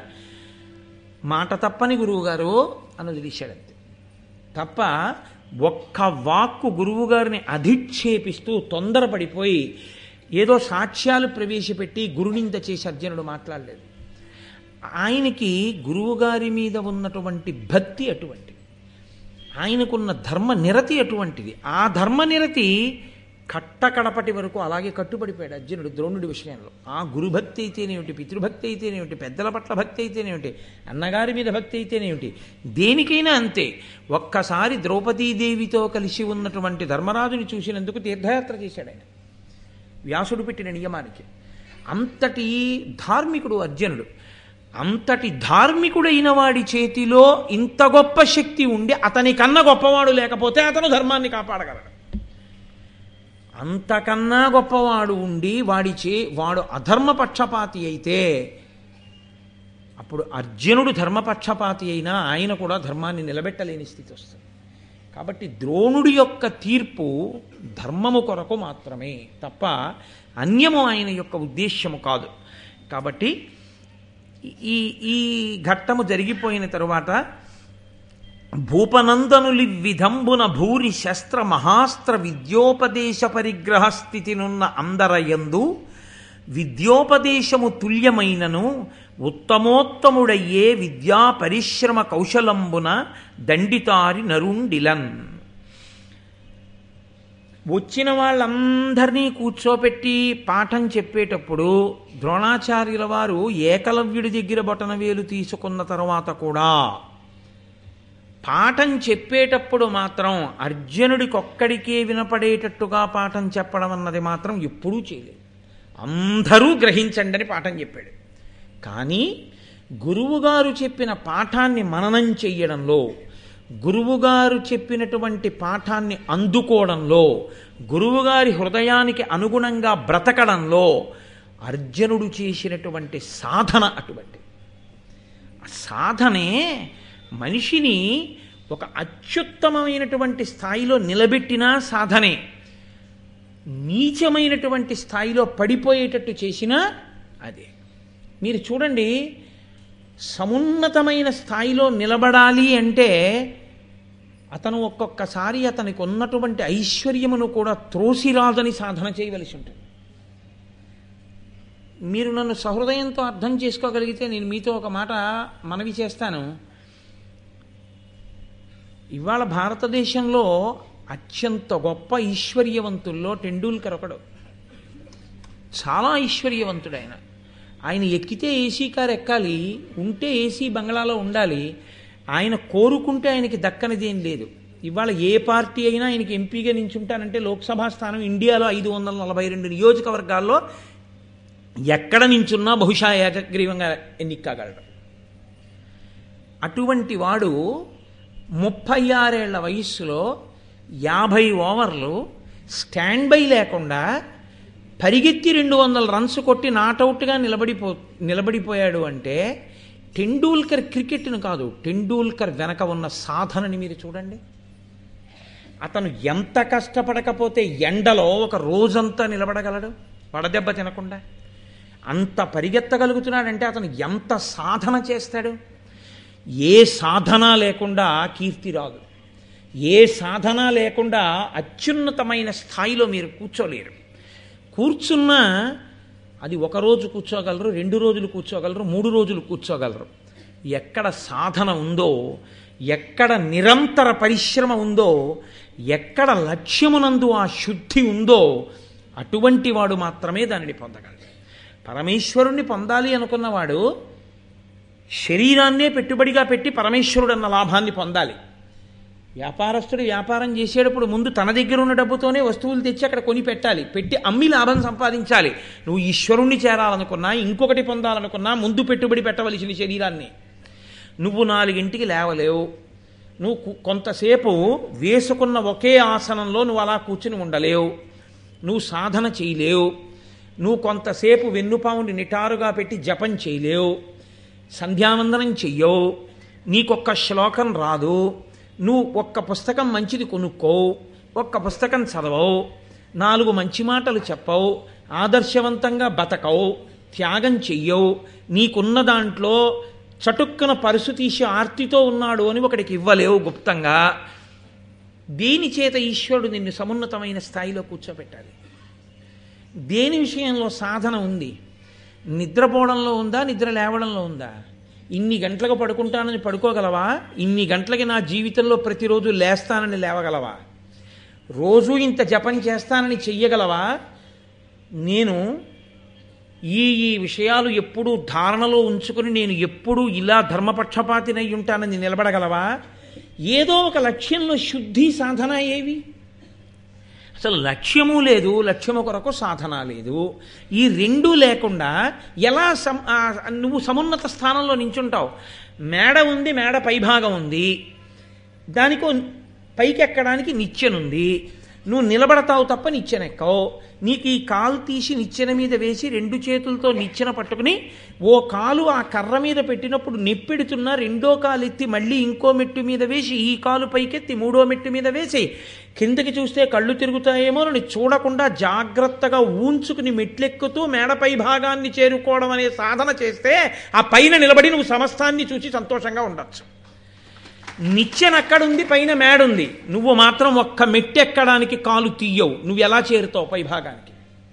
మాట తప్పని గురువుగారు అని వదిలేశాడంతే తప్ప ఒక్క వాక్కు గురువుగారిని అధిక్షేపిస్తూ తొందరపడిపోయి ఏదో సాక్ష్యాలు ప్రవేశపెట్టి గురునింద చేసి అర్జునుడు మాట్లాడలేదు ఆయనకి గురువుగారి మీద ఉన్నటువంటి భక్తి అటువంటి ఆయనకున్న ధర్మ నిరతి అటువంటిది ఆ ధర్మ నిరతి కట్టకడపటి వరకు అలాగే కట్టుబడిపోయాడు అర్జునుడు ద్రోణుడి విషయంలో ఆ గురుభక్తి అయితేనేమిటి పితృభక్తి అయితేనేమిటి పెద్దల పట్ల భక్తి అయితేనేమిటి అన్నగారి మీద భక్తి అయితేనేమిటి దేనికైనా అంతే ఒక్కసారి ద్రౌపదీదేవితో కలిసి ఉన్నటువంటి ధర్మరాజుని చూసినందుకు తీర్థయాత్ర చేశాడు ఆయన వ్యాసుడు పెట్టిన నియమానికి అంతటి ధార్మికుడు అర్జునుడు అంతటి ధార్మికుడైన వాడి చేతిలో ఇంత గొప్ప శక్తి ఉండి అతని కన్నా గొప్పవాడు లేకపోతే అతను ధర్మాన్ని కాపాడగలడు అంతకన్నా గొప్పవాడు ఉండి వాడి చే వాడు అధర్మపక్షపాతి అయితే అప్పుడు అర్జునుడు ధర్మపక్షపాతి అయినా ఆయన కూడా ధర్మాన్ని నిలబెట్టలేని స్థితి వస్తుంది కాబట్టి ద్రోణుడి యొక్క తీర్పు ధర్మము కొరకు మాత్రమే తప్ప అన్యము ఆయన యొక్క ఉద్దేశ్యము కాదు కాబట్టి ఈ ఈ ఘట్టము జరిగిపోయిన తరువాత భూపనందనులి విధంబున భూరి శస్త్ర మహాస్త్ర విద్యోపదేశ పరిగ్రహ స్థితినున్న అందరయందు విద్యోపదేశము తుల్యమైనను ఉత్తమోత్తముడయ్యే విద్యా పరిశ్రమ కౌశలంబున దండితారి నరుండిలన్ వచ్చిన వాళ్ళందరినీ కూర్చోపెట్టి పాఠం చెప్పేటప్పుడు ద్రోణాచార్యుల వారు ఏకలవ్యుడి దగ్గర బొటనవేలు తీసుకున్న తర్వాత కూడా పాఠం చెప్పేటప్పుడు మాత్రం అర్జునుడికొక్కడికే వినపడేటట్టుగా పాఠం చెప్పడం అన్నది మాత్రం ఎప్పుడూ చేయలేదు అందరూ గ్రహించండి అని పాఠం చెప్పాడు కానీ గురువుగారు చెప్పిన పాఠాన్ని మననం చెయ్యడంలో గురువుగారు చెప్పినటువంటి పాఠాన్ని అందుకోవడంలో గురువుగారి హృదయానికి అనుగుణంగా బ్రతకడంలో అర్జునుడు చేసినటువంటి సాధన అటువంటి ఆ సాధనే మనిషిని ఒక అత్యుత్తమమైనటువంటి స్థాయిలో నిలబెట్టిన సాధనే నీచమైనటువంటి స్థాయిలో పడిపోయేటట్టు చేసినా అదే మీరు చూడండి సమున్నతమైన స్థాయిలో నిలబడాలి అంటే అతను ఒక్కొక్కసారి అతనికి ఉన్నటువంటి ఐశ్వర్యమును కూడా త్రోసిరాదని సాధన చేయవలసి ఉంటుంది మీరు నన్ను సహృదయంతో అర్థం చేసుకోగలిగితే నేను మీతో ఒక మాట మనవి చేస్తాను ఇవాళ భారతదేశంలో అత్యంత గొప్ప ఐశ్వర్యవంతుల్లో టెండూల్కర్ ఒకడు చాలా ఐశ్వర్యవంతుడు ఆయన ఆయన ఎక్కితే ఏసీ కారు ఎక్కాలి ఉంటే ఏసీ బంగ్లాలో ఉండాలి ఆయన కోరుకుంటే ఆయనకి దక్కనిది ఏం లేదు ఇవాళ ఏ పార్టీ అయినా ఆయనకి ఎంపీగా నించుంటానంటే లోక్సభ స్థానం ఇండియాలో ఐదు వందల నలభై రెండు నియోజకవర్గాల్లో ఎక్కడ నించున్నా బహుశా ఏకగ్రీవంగా ఎన్నిక కాగలడు అటువంటి వాడు ముప్పై ఆరేళ్ల వయస్సులో యాభై ఓవర్లు స్టాండ్ బై లేకుండా పరిగెత్తి రెండు వందల రన్స్ కొట్టి నాటౌట్గా నిలబడిపో నిలబడిపోయాడు అంటే టెండూల్కర్ క్రికెట్ను కాదు టెండూల్కర్ వెనక ఉన్న సాధనని మీరు చూడండి అతను ఎంత కష్టపడకపోతే ఎండలో ఒక రోజంతా నిలబడగలడు వడదెబ్బ తినకుండా అంత పరిగెత్తగలుగుతున్నాడంటే అతను ఎంత సాధన చేస్తాడు ఏ సాధన లేకుండా కీర్తి రాదు ఏ సాధన లేకుండా అత్యున్నతమైన స్థాయిలో మీరు కూర్చోలేరు కూర్చున్నా అది ఒక రోజు కూర్చోగలరు రెండు రోజులు కూర్చోగలరు మూడు రోజులు కూర్చోగలరు ఎక్కడ సాధన ఉందో ఎక్కడ నిరంతర పరిశ్రమ ఉందో ఎక్కడ లక్ష్యమునందు ఆ శుద్ధి ఉందో అటువంటి వాడు మాత్రమే దానిని పొందగలడు పరమేశ్వరుణ్ణి పొందాలి అనుకున్నవాడు శరీరాన్నే పెట్టుబడిగా పెట్టి పరమేశ్వరుడు అన్న లాభాన్ని పొందాలి వ్యాపారస్తుడు వ్యాపారం చేసేటప్పుడు ముందు తన దగ్గర ఉన్న డబ్బుతోనే వస్తువులు తెచ్చి అక్కడ కొని పెట్టాలి పెట్టి అమ్మి లాభం సంపాదించాలి నువ్వు ఈశ్వరుణ్ణి చేరాలనుకున్నా ఇంకొకటి పొందాలనుకున్నా ముందు పెట్టుబడి పెట్టవలసిన శరీరాన్ని నువ్వు నాలుగింటికి లేవలేవు నువ్వు కు- కొంతసేపు వేసుకున్న ఒకే ఆసనంలో నువ్వు అలా కూర్చుని ఉండలేవు నువ్వు సాధన చేయలేవు నువ్వు కొంతసేపు వెన్నుపాముని నిటారుగా పెట్టి జపం చేయలేవు సంధ్యావందనం చెయ్యవు నీకొక్క శ్లోకం రాదు నువ్వు ఒక్క పుస్తకం మంచిది కొనుక్కోవు ఒక్క పుస్తకం చదవవు నాలుగు మంచి మాటలు చెప్పవు ఆదర్శవంతంగా బతకవు త్యాగం చెయ్యవు నీకున్న దాంట్లో చటుక్కున పరుసు తీసి ఆర్తితో ఉన్నాడు అని ఒకడికి ఇవ్వలేవు గుప్తంగా దేని చేత ఈశ్వరుడు నిన్ను సమున్నతమైన స్థాయిలో కూర్చోబెట్టాలి దేని విషయంలో సాధన ఉంది నిద్రపోవడంలో ఉందా నిద్ర లేవడంలో ఉందా ఇన్ని గంటలకు పడుకుంటానని పడుకోగలవా ఇన్ని గంటలకి నా జీవితంలో ప్రతిరోజు లేస్తానని లేవగలవా రోజు ఇంత జపం చేస్తానని చెయ్యగలవా నేను ఈ ఈ విషయాలు ఎప్పుడూ ధారణలో ఉంచుకుని నేను ఎప్పుడూ ఇలా ధర్మపక్షపాతినై ఉంటానని నిలబడగలవా ఏదో ఒక లక్ష్యంలో శుద్ధి సాధన ఏవి అసలు లక్ష్యము లేదు లక్ష్యము కొరకు సాధన లేదు ఈ రెండు లేకుండా ఎలా సమ్ ఆ, నువ్వు సమున్నత స్థానంలో నించుంటావు మేడ ఉంది మేడ పైభాగం ఉంది దానికో పైకి ఎక్కడానికి నిచ్చెనుంది నువ్వు నిలబడతావు తప్ప నిచ్చెనెక్కవు నీకు ఈ కాలు తీసి నిచ్చెన మీద వేసి రెండు చేతులతో నిచ్చెన పట్టుకుని ఓ కాలు ఆ కర్ర మీద పెట్టినప్పుడు నెప్పెడుతున్నా రెండో కాలు ఎత్తి మళ్ళీ ఇంకో మెట్టు మీద వేసి ఈ కాలు పైకెత్తి మూడో మెట్టు మీద వేసి కిందకి చూస్తే కళ్ళు తిరుగుతాయేమో అని చూడకుండా జాగ్రత్తగా ఊంచుకుని మెట్లెక్కుతూ మేడపై భాగాన్ని చేరుకోవడం అనే సాధన చేస్తే ఆ పైన నిలబడి నువ్వు సమస్తాన్ని చూసి సంతోషంగా ఉండొచ్చు నిచ్చెన అక్కడుంది పైన మేడుంది నువ్వు మాత్రం ఒక్క మెట్టెక్కడానికి కాలు తీయవు నువ్వు ఎలా చేరుతావు పై భాగానికి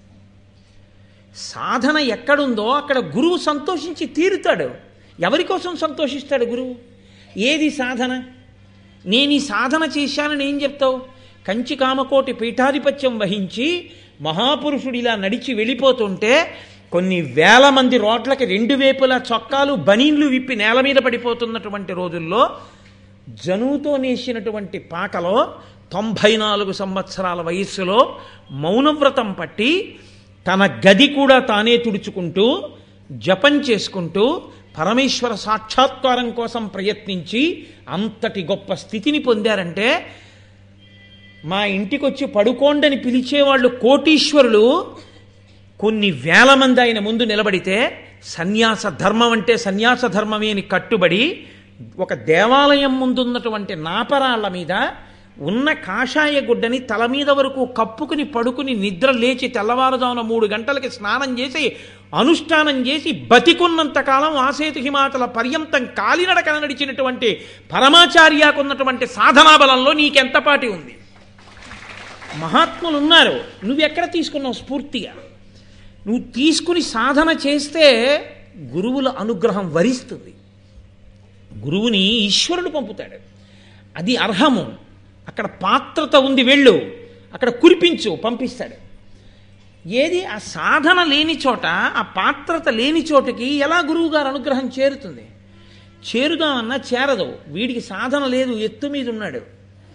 సాధన ఎక్కడుందో అక్కడ గురువు సంతోషించి తీరుతాడు ఎవరి కోసం సంతోషిస్తాడు గురువు ఏది సాధన నేను ఈ సాధన చేశానని ఏం చెప్తావు కంచి కామకోటి పీఠాధిపత్యం వహించి మహాపురుషుడిలా నడిచి వెళ్ళిపోతుంటే కొన్ని వేల మంది రోడ్లకి రెండు వైపులా చొక్కాలు బనీన్లు విప్పి నేల మీద పడిపోతున్నటువంటి రోజుల్లో జనువుతో నేసినటువంటి పాకలో తొంభై నాలుగు సంవత్సరాల వయస్సులో మౌనవ్రతం పట్టి తన గది కూడా తానే తుడుచుకుంటూ జపం చేసుకుంటూ పరమేశ్వర సాక్షాత్కారం కోసం ప్రయత్నించి అంతటి గొప్ప స్థితిని పొందారంటే మా ఇంటికొచ్చి పడుకోండని పిలిచేవాళ్ళు కోటీశ్వరులు కొన్ని వేల మంది ఆయన ముందు నిలబడితే సన్యాస ధర్మం అంటే సన్యాస ధర్మమే అని కట్టుబడి ఒక దేవాలయం ముందున్నటువంటి నాపరాళ్ళ మీద ఉన్న కాషాయ గుడ్డని తల మీద వరకు కప్పుకుని పడుకుని నిద్ర లేచి తెల్లవారుజామున మూడు గంటలకి స్నానం చేసి అనుష్ఠానం చేసి బతికున్నంత కాలం ఆసేతు హిమాచల పర్యంతం కాలినడక నడిచినటువంటి పరమాచార్యకున్నటువంటి సాధనా బలంలో నీకెంతపాటి ఉంది మహాత్ములు ఉన్నారు నువ్వెక్కడ తీసుకున్నావు స్ఫూర్తిగా నువ్వు తీసుకుని సాధన చేస్తే గురువుల అనుగ్రహం వరిస్తుంది గురువుని ఈశ్వరుడు పంపుతాడు అది అర్హము అక్కడ పాత్రత ఉంది వెళ్ళు అక్కడ కురిపించు పంపిస్తాడు ఏది ఆ సాధన లేని చోట ఆ పాత్రత లేని చోటుకి ఎలా గురువు గారు అనుగ్రహం చేరుతుంది చేరుదామన్నా చేరదు వీడికి సాధన లేదు ఎత్తు మీద ఉన్నాడు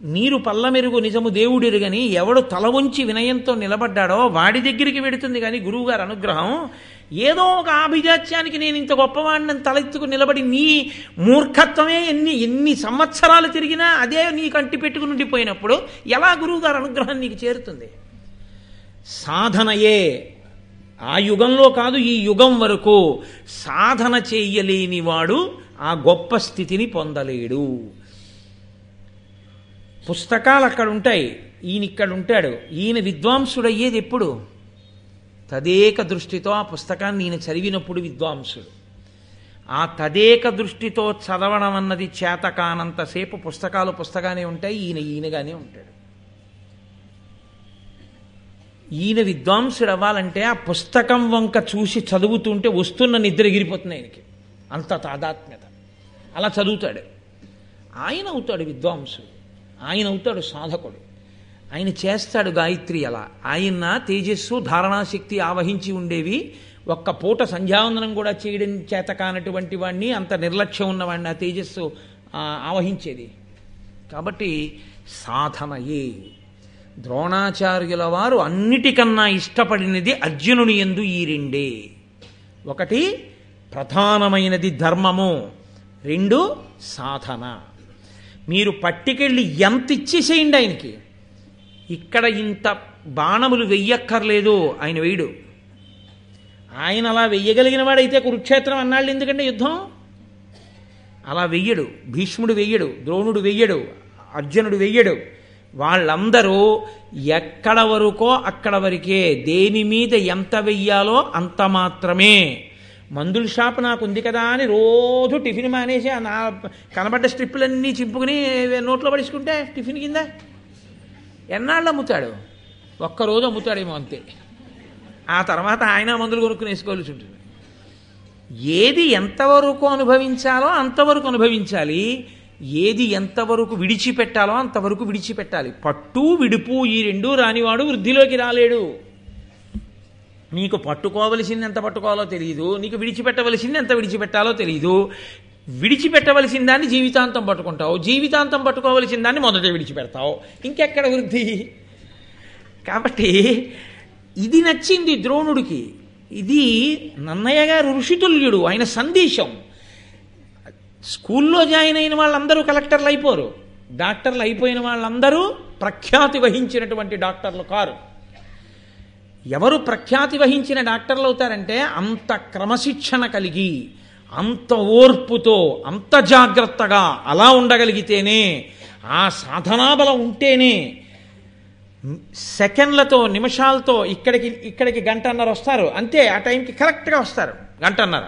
నీరు పల్లమెరుగు నిజము దేవుడిరుగని ఎవడు తల వంచి వినయంతో నిలబడ్డాడో వాడి దగ్గరికి వెడుతుంది కానీ గురువుగారి అనుగ్రహం ఏదో ఒక ఆభిజాత్యానికి నేను ఇంత గొప్పవాడిని తలెత్తుకు నిలబడి నీ మూర్ఖత్వమే ఎన్ని ఎన్ని సంవత్సరాలు తిరిగినా అదే నీ కంటి పెట్టుకుని ఉండిపోయినప్పుడు ఎలా గురువుగారి అనుగ్రహం నీకు చేరుతుంది సాధనయే ఆ యుగంలో కాదు ఈ యుగం వరకు సాధన చెయ్యలేనివాడు ఆ గొప్ప స్థితిని పొందలేడు పుస్తకాలు అక్కడ ఉంటాయి ఈయన ఇక్కడ ఉంటాడు ఈయన విద్వాంసుడయ్యేది ఎప్పుడు తదేక దృష్టితో ఆ పుస్తకాన్ని ఈయన చదివినప్పుడు విద్వాంసుడు ఆ తదేక దృష్టితో చదవడం అన్నది చేత కానంతసేపు పుస్తకాలు పుస్తకానే ఉంటాయి ఈయన ఈయనగానే ఉంటాడు ఈయన విద్వాంసుడు అవ్వాలంటే ఆ పుస్తకం వంక చూసి చదువుతుంటే వస్తున్న నిద్ర ఎగిరిపోతుంది ఆయనకి అంత తాదాత్మ్యత అలా చదువుతాడు ఆయన అవుతాడు విద్వాంసుడు ఆయన అవుతాడు సాధకుడు ఆయన చేస్తాడు గాయత్రి అలా ఆయన తేజస్సు ధారణాశక్తి ఆవహించి ఉండేవి ఒక్క పూట సంధ్యావందనం కూడా చేయడం చేత కానటువంటి వాడిని అంత నిర్లక్ష్యం ఉన్నవాడిని ఆ తేజస్సు ఆ, ఆవహించేది కాబట్టి సాధనయే ద్రోణాచార్యుల వారు అన్నిటికన్నా ఇష్టపడినది అర్జునుని ఎందు ఈ రెండే ఒకటి ప్రధానమైనది ధర్మము రెండు సాధన మీరు పట్టికెళ్ళి ఎంత ఇచ్చేసేయండి ఆయనకి ఇక్కడ ఇంత బాణములు వెయ్యక్కర్లేదు ఆయన వేయడు ఆయన అలా వెయ్యగలిగిన వాడైతే కురుక్షేత్రం అన్నాళ్ళు ఎందుకంటే యుద్ధం అలా వెయ్యడు భీష్ముడు వెయ్యడు ద్రోణుడు వెయ్యడు అర్జునుడు వెయ్యడు వాళ్ళందరూ ఎక్కడ వరకో అక్కడ వరకే దేని మీద ఎంత వెయ్యాలో అంత మాత్రమే మందుల షాప్ నాకు ఉంది కదా అని రోజు టిఫిన్ మానేసి ఆ నా కనబడ్డ స్ట్రిప్పులన్నీ చింపుకుని నోట్లో పడుచుకుంటే టిఫిన్ కింద ఎన్నాళ్ళు అమ్ముతాడు ఒక్కరోజు అమ్ముతాడేమో అంతే ఆ తర్వాత ఆయన మందులు కొనుక్కుని వేసుకోవాల్సి ఉంటుంది ఏది ఎంతవరకు అనుభవించాలో అంతవరకు అనుభవించాలి ఏది ఎంతవరకు విడిచిపెట్టాలో అంతవరకు విడిచిపెట్టాలి పట్టు విడుపు ఈ రెండూ రానివాడు వృద్ధిలోకి రాలేడు నీకు పట్టుకోవలసింది ఎంత పట్టుకోవాలో తెలియదు నీకు విడిచిపెట్టవలసింది ఎంత విడిచిపెట్టాలో తెలియదు విడిచిపెట్టవలసిన దాన్ని జీవితాంతం పట్టుకుంటావు జీవితాంతం పట్టుకోవలసిన దాన్ని మొదట విడిచిపెడతావు ఇంకెక్కడ వృద్ధి కాబట్టి ఇది నచ్చింది ద్రోణుడికి ఇది నన్నయ్య గారు ఋషితుల్యుడు ఆయన సందేశం స్కూల్లో జాయిన్ అయిన వాళ్ళందరూ కలెక్టర్లు అయిపోరు డాక్టర్లు అయిపోయిన వాళ్ళందరూ ప్రఖ్యాతి వహించినటువంటి డాక్టర్లు కారు ఎవరు ప్రఖ్యాతి వహించిన డాక్టర్లు అవుతారంటే అంత క్రమశిక్షణ కలిగి అంత ఓర్పుతో అంత జాగ్రత్తగా అలా ఉండగలిగితేనే ఆ సాధనాబలం ఉంటేనే సెకండ్లతో నిమిషాలతో ఇక్కడికి ఇక్కడికి గంటన్నర వస్తారు అంతే ఆ టైంకి కరెక్ట్గా వస్తారు గంటన్నర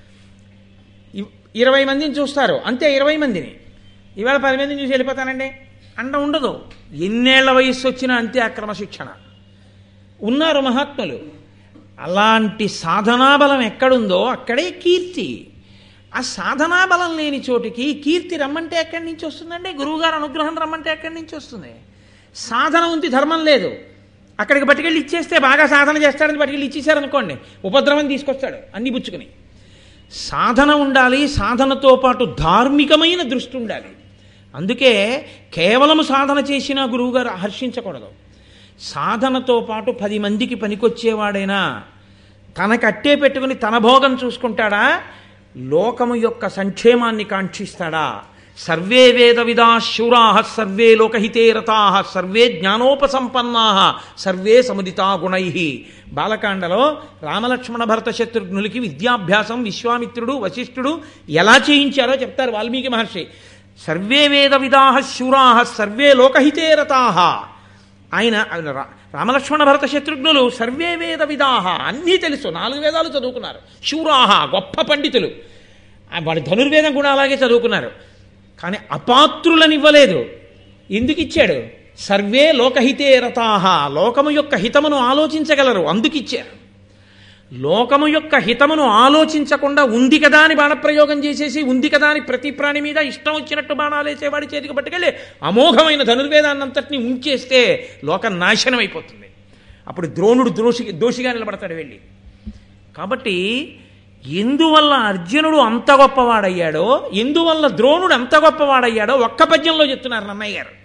ఇ- ఇరవై మందిని చూస్తారు అంతే ఇరవై మందిని ఇవాళ పది మందిని చూసి వెళ్ళిపోతానండి అండ ఉండదు ఎన్నేళ్ల వయస్సు వచ్చినా అంతే ఆ క్రమశిక్షణ ఉన్నారు మహాత్ములు అలాంటి సాధనాబలం ఎక్కడుందో అక్కడే కీర్తి ఆ సాధనాబలం లేని చోటికి కీర్తి రమ్మంటే ఎక్కడి నుంచి వస్తుందండి గురువుగారు అనుగ్రహం రమ్మంటే ఎక్కడి నుంచి వస్తుంది సాధన ఉంది ధర్మం లేదు అక్కడికి పట్టుకెళ్ళి ఇచ్చేస్తే బాగా సాధన చేస్తాడని పట్టుకెళ్ళి ఇచ్చేసారనుకోండి ఉపద్రవం తీసుకొస్తాడు అన్ని పుచ్చుకుని సాధన ఉండాలి సాధనతో పాటు ధార్మికమైన దృష్టి ఉండాలి అందుకే కేవలం సాధన చేసిన గురువుగారు హర్షించకూడదు సాధనతో పాటు పది మందికి పనికొచ్చేవాడైనా తనకు అట్టే పెట్టుకుని తన భోగం చూసుకుంటాడా లోకము యొక్క సంక్షేమాన్ని కాంక్షిస్తాడా సర్వే వేద విదా శూరా సర్వే లోకహితే రతా సర్వే జ్ఞానోపసంపన్నా సర్వే సముదితా గుణై బాలకాండలో రామలక్ష్మణ భరత శత్రుఘ్నులకి విద్యాభ్యాసం విశ్వామిత్రుడు వశిష్ఠుడు ఎలా చేయించారో చెప్తారు వాల్మీకి మహర్షి సర్వే వేద విదా శూరా సర్వే లోకహితే రతా ఆయన ఆయన రా- రామలక్ష్మణ భరత శత్రుఘ్నులు సర్వే వేద విదాహ అన్నీ తెలుసు నాలుగు వేదాలు చదువుకున్నారు శూరాహ గొప్ప పండితులు ఆ వాడి ధనుర్వేదం కూడా అలాగే చదువుకున్నారు కానీ అపాత్రులను ఇవ్వలేదు ఎందుకు ఇచ్చాడు సర్వే లోకహితే రతాహ లోకము యొక్క హితమును ఆలోచించగలరు అందుకు ఇచ్చారు లోకము యొక్క హితమును ఆలోచించకుండా ఉంది కదా అని బాణప్రయోగం చేసేసి ఉంది కదా అని ప్రతి ప్రాణి మీద ఇష్టం వచ్చినట్టు బాణాలు వేసేవాడి చేతికి పట్టుకెళ్ళి అమోఘమైన ధనుర్వేదాన్నంతటిని ఉంచేస్తే లోకం నాశనం అయిపోతుంది అప్పుడు ద్రోణుడు దోషి దోషిగా నిలబడతాడు వెళ్ళి కాబట్టి ఎందువల్ల అర్జునుడు అంత గొప్పవాడయ్యాడో ఎందువల్ల ద్రోణుడు అంత గొప్పవాడయ్యాడో ఒక్క పద్యంలో చెప్తున్నారు నన్నయ్య గారు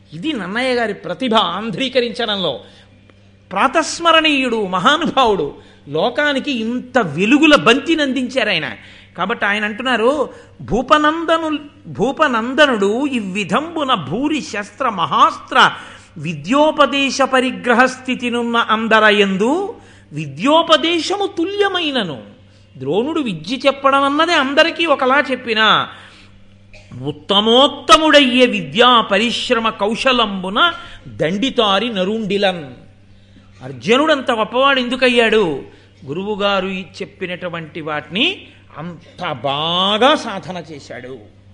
ఇది నన్నయ్య గారి ప్రతిభ ఆంధ్రీకరించడంలో ప్రాతస్మరణీయుడు మహానుభావుడు లోకానికి ఇంత వెలుగుల బంతిని అందించారు ఆయన కాబట్టి ఆయన అంటున్నారు భూపనందను భూపనందనుడు ఈ విధంబున భూరి శస్త్ర మహాస్త్ర విద్యోపదేశ పరిగ్రహ స్థితినున్న అందరయందు విద్యోపదేశము తుల్యమైనను ద్రోణుడు విద్య చెప్పడం అన్నది అందరికీ ఒకలా చెప్పినా ఉత్తమోత్తముడయ్యే విద్యా పరిశ్రమ కౌశలంబున దండితారి నరుండిలన్ అర్జునుడంత గొప్పవాడు ఎందుకయ్యాడు గురువుగారు ఈ చెప్పినటువంటి వాటిని అంత బాగా సాధన చేశాడు